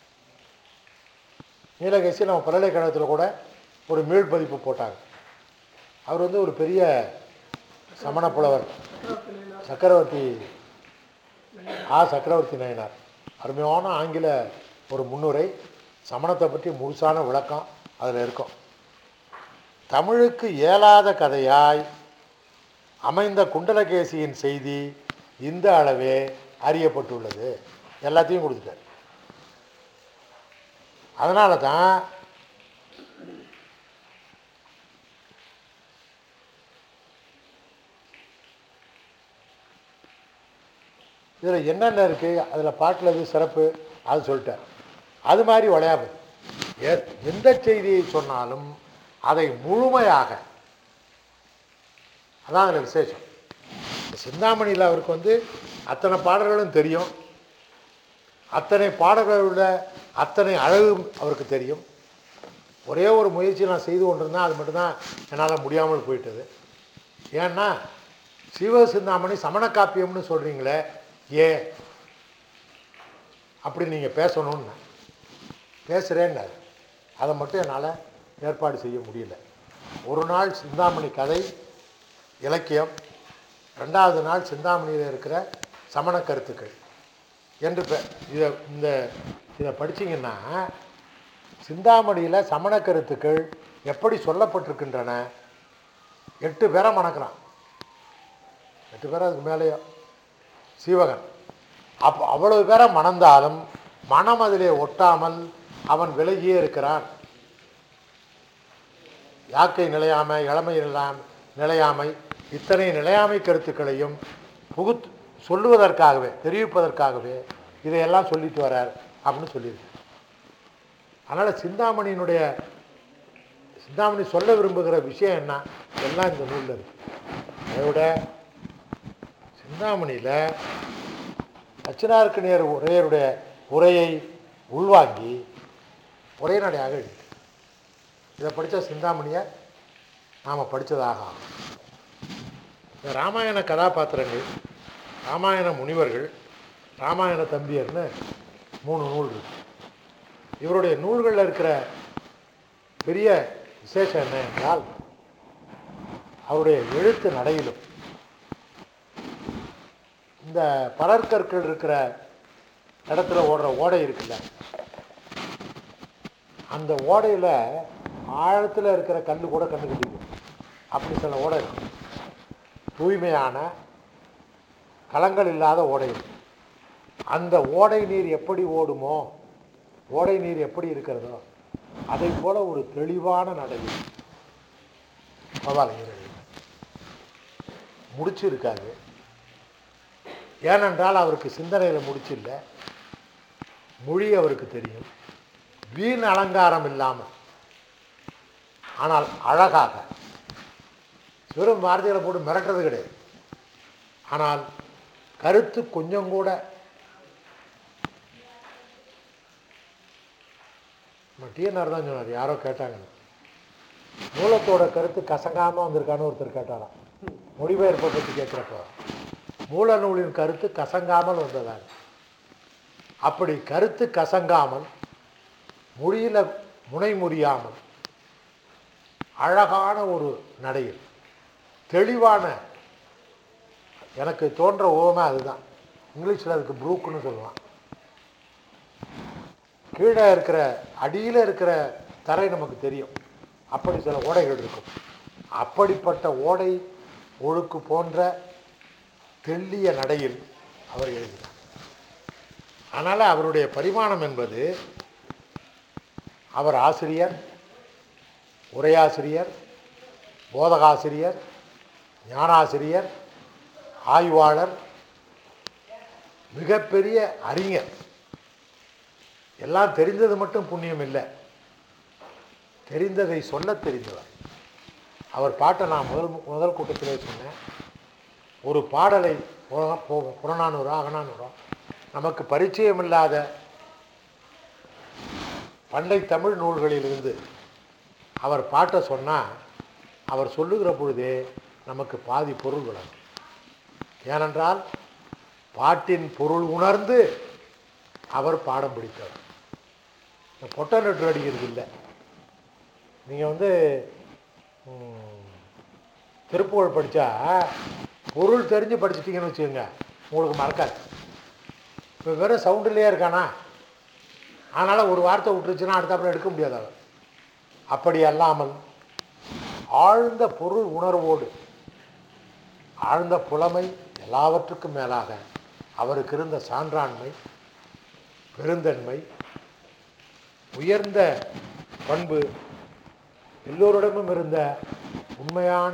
நீலகேசி நம்ம பல்கலைக்கழகத்தில் கூட ஒரு மீள் பதிப்பு போட்டாங்க அவர் வந்து ஒரு பெரிய சமண புலவர் சக்கரவர்த்தி ஆ சக்கரவர்த்தி நாயனார் அருமையான ஆங்கில ஒரு முன்னுரை சமணத்தை பற்றி முழுசான விளக்கம் அதில் இருக்கும் தமிழுக்கு இயலாத கதையாய் அமைந்த குண்டலகேசியின் செய்தி இந்த அளவே அறியப்பட்டுள்ளது எல்லாத்தையும் கொடுத்துட்டார் அதனால தான் இதில் என்னென்ன இருக்குது அதில் பாட்டில் எது சிறப்பு அது சொல்லிட்டார் அது மாதிரி விளையாடு எ எந்த செய்தியை சொன்னாலும் அதை முழுமையாக அதான் அதில் விசேஷம் சிந்தாமணியில் அவருக்கு வந்து அத்தனை பாடல்களும் தெரியும் அத்தனை பாடல்களோட அத்தனை அழகும் அவருக்கு தெரியும் ஒரே ஒரு முயற்சி நான் செய்து கொண்டிருந்தேன் அது மட்டும்தான் என்னால் முடியாமல் போயிட்டது ஏன்னா சிவ சிந்தாமணி சமண காப்பியம்னு சொல்கிறீங்களே ஏன் அப்படி நீங்கள் பேசணும்னு பேசுகிறேன்னு அதை மட்டும் என்னால் ஏற்பாடு செய்ய முடியல ஒரு நாள் சிந்தாமணி கதை இலக்கியம் ரெண்டாவது நாள் சிந்தாமணியில் இருக்கிற சமண கருத்துக்கள் என்று பெ- இதை இந்த இதை படிச்சீங்கன்னா சிந்தாமணியில் சமண கருத்துக்கள் எப்படி சொல்லப்பட்டிருக்கின்றன எட்டு பேரை மணக்கிறான் எட்டு பேர் அதுக்கு மேலேயோ சீவகன் அப்போ அவ்வளவு பேரை மணந்தாலும் மனம் அதிலே ஒட்டாமல் அவன் விலகியே இருக்கிறான் யாக்கை நிலையாமை இளமை நிலையாமை நிலையாமை இத்தனை நிலையாமை கருத்துக்களையும் புகுத் சொல்லுவதற்காகவே தெரிவிப்பதற்காகவே இதையெல்லாம் சொல்லிட்டு வரார் அப்படின்னு சொல்லியிருக்கு அதனால் சிந்தாமணியினுடைய சிந்தாமணி சொல்ல விரும்புகிற விஷயம் என்ன எல்லாம் இந்த நூலில் இருக்கு அதை விட சிந்தாமணியில் அச்சனார்க்கணியர் உரையருடைய உரையை உள்வாங்கி உரைநடையாக எழுதி இதை படித்த சிந்தாமணியை நாம் படித்ததாக ஆகும் இந்த ராமாயண கதாபாத்திரங்கள் ராமாயண முனிவர்கள் ராமாயண தம்பியர்னு மூணு நூல் இருக்கு இவருடைய நூல்களில் இருக்கிற பெரிய விசேஷம் என்ன என்றால் அவருடைய எழுத்து நடையிலும் இந்த பலர்கற்கள் இருக்கிற இடத்துல ஓடுற ஓடை இருக்குல்ல அந்த ஓடையில் ஆழத்தில் இருக்கிற கல் கூட கண்ணு கட்டிக்கும் அப்படி சில ஓடை இருக்கும் தூய்மையான கலங்கள் இல்லாத ஓடை இருக்கும் அந்த ஓடை நீர் எப்படி ஓடுமோ ஓடை நீர் எப்படி இருக்கிறதோ அதை போல ஒரு தெளிவான நடையில் பவாலையர் முடிச்சு இருக்காது ஏனென்றால் அவருக்கு சிந்தனையில் முடிச்சு இல்லை மொழி அவருக்கு தெரியும் வீண் அலங்காரம் இல்லாமல் ஆனால் அழகாக வெறும் வார்த்தைகளை போட்டு மிரட்டுறது கிடையாது ஆனால் கருத்து கொஞ்சம் கூட நம்ம டிஎன்ஆர் தான் சொன்னார் யாரோ கேட்டாங்க மூலத்தோட கருத்து கசங்காமல் வந்திருக்கான்னு ஒருத்தர் கேட்டாராம் மொழிபெயர்ப்பை பற்றி கேட்குறப்போ மூல நூலின் கருத்து கசங்காமல் வந்ததாக அப்படி கருத்து கசங்காமல் மொழியில் முனை முறியாமல் அழகான ஒரு நடையில் தெளிவான எனக்கு தோன்ற ஓமை அதுதான் இங்கிலீஷில் அதுக்கு ப்ரூக்குன்னு சொல்லலாம் கீழே இருக்கிற அடியில் இருக்கிற தரை நமக்கு தெரியும் அப்படி சில ஓடைகள் இருக்கும் அப்படிப்பட்ட ஓடை ஒழுக்கு போன்ற தெள்ளிய நடையில் அவர் எழுதினார் அதனால் அவருடைய பரிமாணம் என்பது அவர் ஆசிரியர் உரையாசிரியர் போதகாசிரியர் ஞானாசிரியர் ஆய்வாளர் மிகப்பெரிய அறிஞர் எல்லாம் தெரிந்தது மட்டும் புண்ணியம் இல்லை தெரிந்ததை சொல்ல தெரிந்தவர் அவர் பாட்டை நான் முதல் முதல் கூட்டத்திலே சொன்னேன் ஒரு பாடலை புற- பு- புறநானூறோ அகநானூறோ நமக்கு பரிச்சயம் இல்லாத பண்டை தமிழ் நூல்களிலிருந்து அவர் பாட்டை சொன்னால் அவர் சொல்லுகிற பொழுதே நமக்கு பாதி பொருள் விளங்கும் ஏனென்றால் பாட்டின் பொருள் உணர்ந்து அவர் பாடம் பிடித்தவர் இந்த பொட்டை நெட்டு அடிக்கிறது இல்லை நீங்கள் வந்து ம், திருப்புகழ் படித்தா பொருள் தெரிஞ்சு படிச்சிட்டிங்கன்னு வச்சுக்கோங்க உங்களுக்கு மறக்காது இப்போ வெறும் சவுண்டுலேயே இருக்கானா அதனால் ஒரு வார்த்தை விட்டுருச்சுன்னா அடுத்தாப்புல எடுக்க முடியாது அவர் அப்படி அல்லாமல் ஆழ்ந்த பொருள் உணர்வோடு ஆழ்ந்த புலமை எல்லாவற்றுக்கும் மேலாக அவருக்கு இருந்த சான்றாண்மை பெருந்தன்மை உயர்ந்த பண்பு எல்லோரிடமும் இருந்த உண்மையான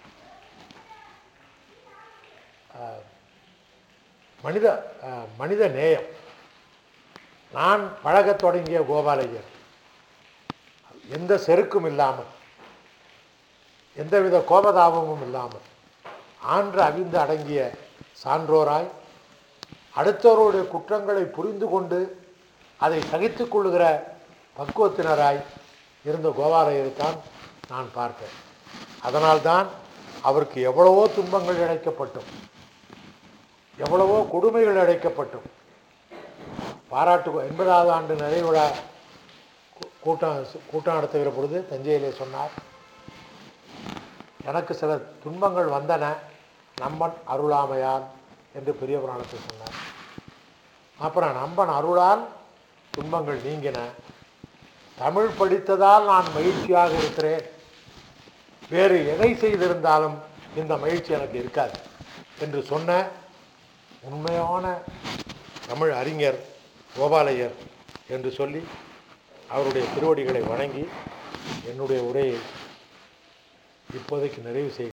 அஹ், மனித அஹ், மனித நேயம் நான் பழகத் தொடங்கிய கோபாலையர் எந்த செருக்கும் இல்லாமல் எந்தவித கோபதாபமும் இல்லாமல் ஆன்று அவிந்து அடங்கிய சான்றோராய் அடுத்தவருடைய குற்றங்களை புரிந்து கொண்டு அதை சகித்துக் கொள்ளுகிற பக்குவத்தினராய் இருந்த கோபாலையரைத்தான் நான் பார்த்தேன் அதனால்தான் அவருக்கு எவ்வளவோ துன்பங்கள் இழைக்கப்பட்டும் எவ்வளவோ கொடுமைகள் இழைக்கப்பட்டும் பாராட்டு எண்பதாவது ஆண்டு நிறைவு விழா கூ- கூட்டம் கூட்டம் நடத்துகிற பொழுது தஞ்சையிலே சொன்னார் எனக்கு சில துன்பங்கள் வந்தன நம்பன் அருளாமையால் என்று பெரிய புராணத்தில் சொன்னார் அப்புறம் நம்பன் அருளால் துன்பங்கள் நீங்கின தமிழ் படித்ததால் நான் மகிழ்ச்சியாக இருக்கிறேன் வேறு எதை செய்திருந்தாலும் இந்த மகிழ்ச்சி எனக்கு இருக்காது என்று சொன்ன உண்மையான தமிழ் அறிஞர் கோபாலையர் என்று சொல்லி அவருடைய திருவடிகளை வணங்கி என்னுடைய உரையை இப்போதைக்கு நிறைவு செய்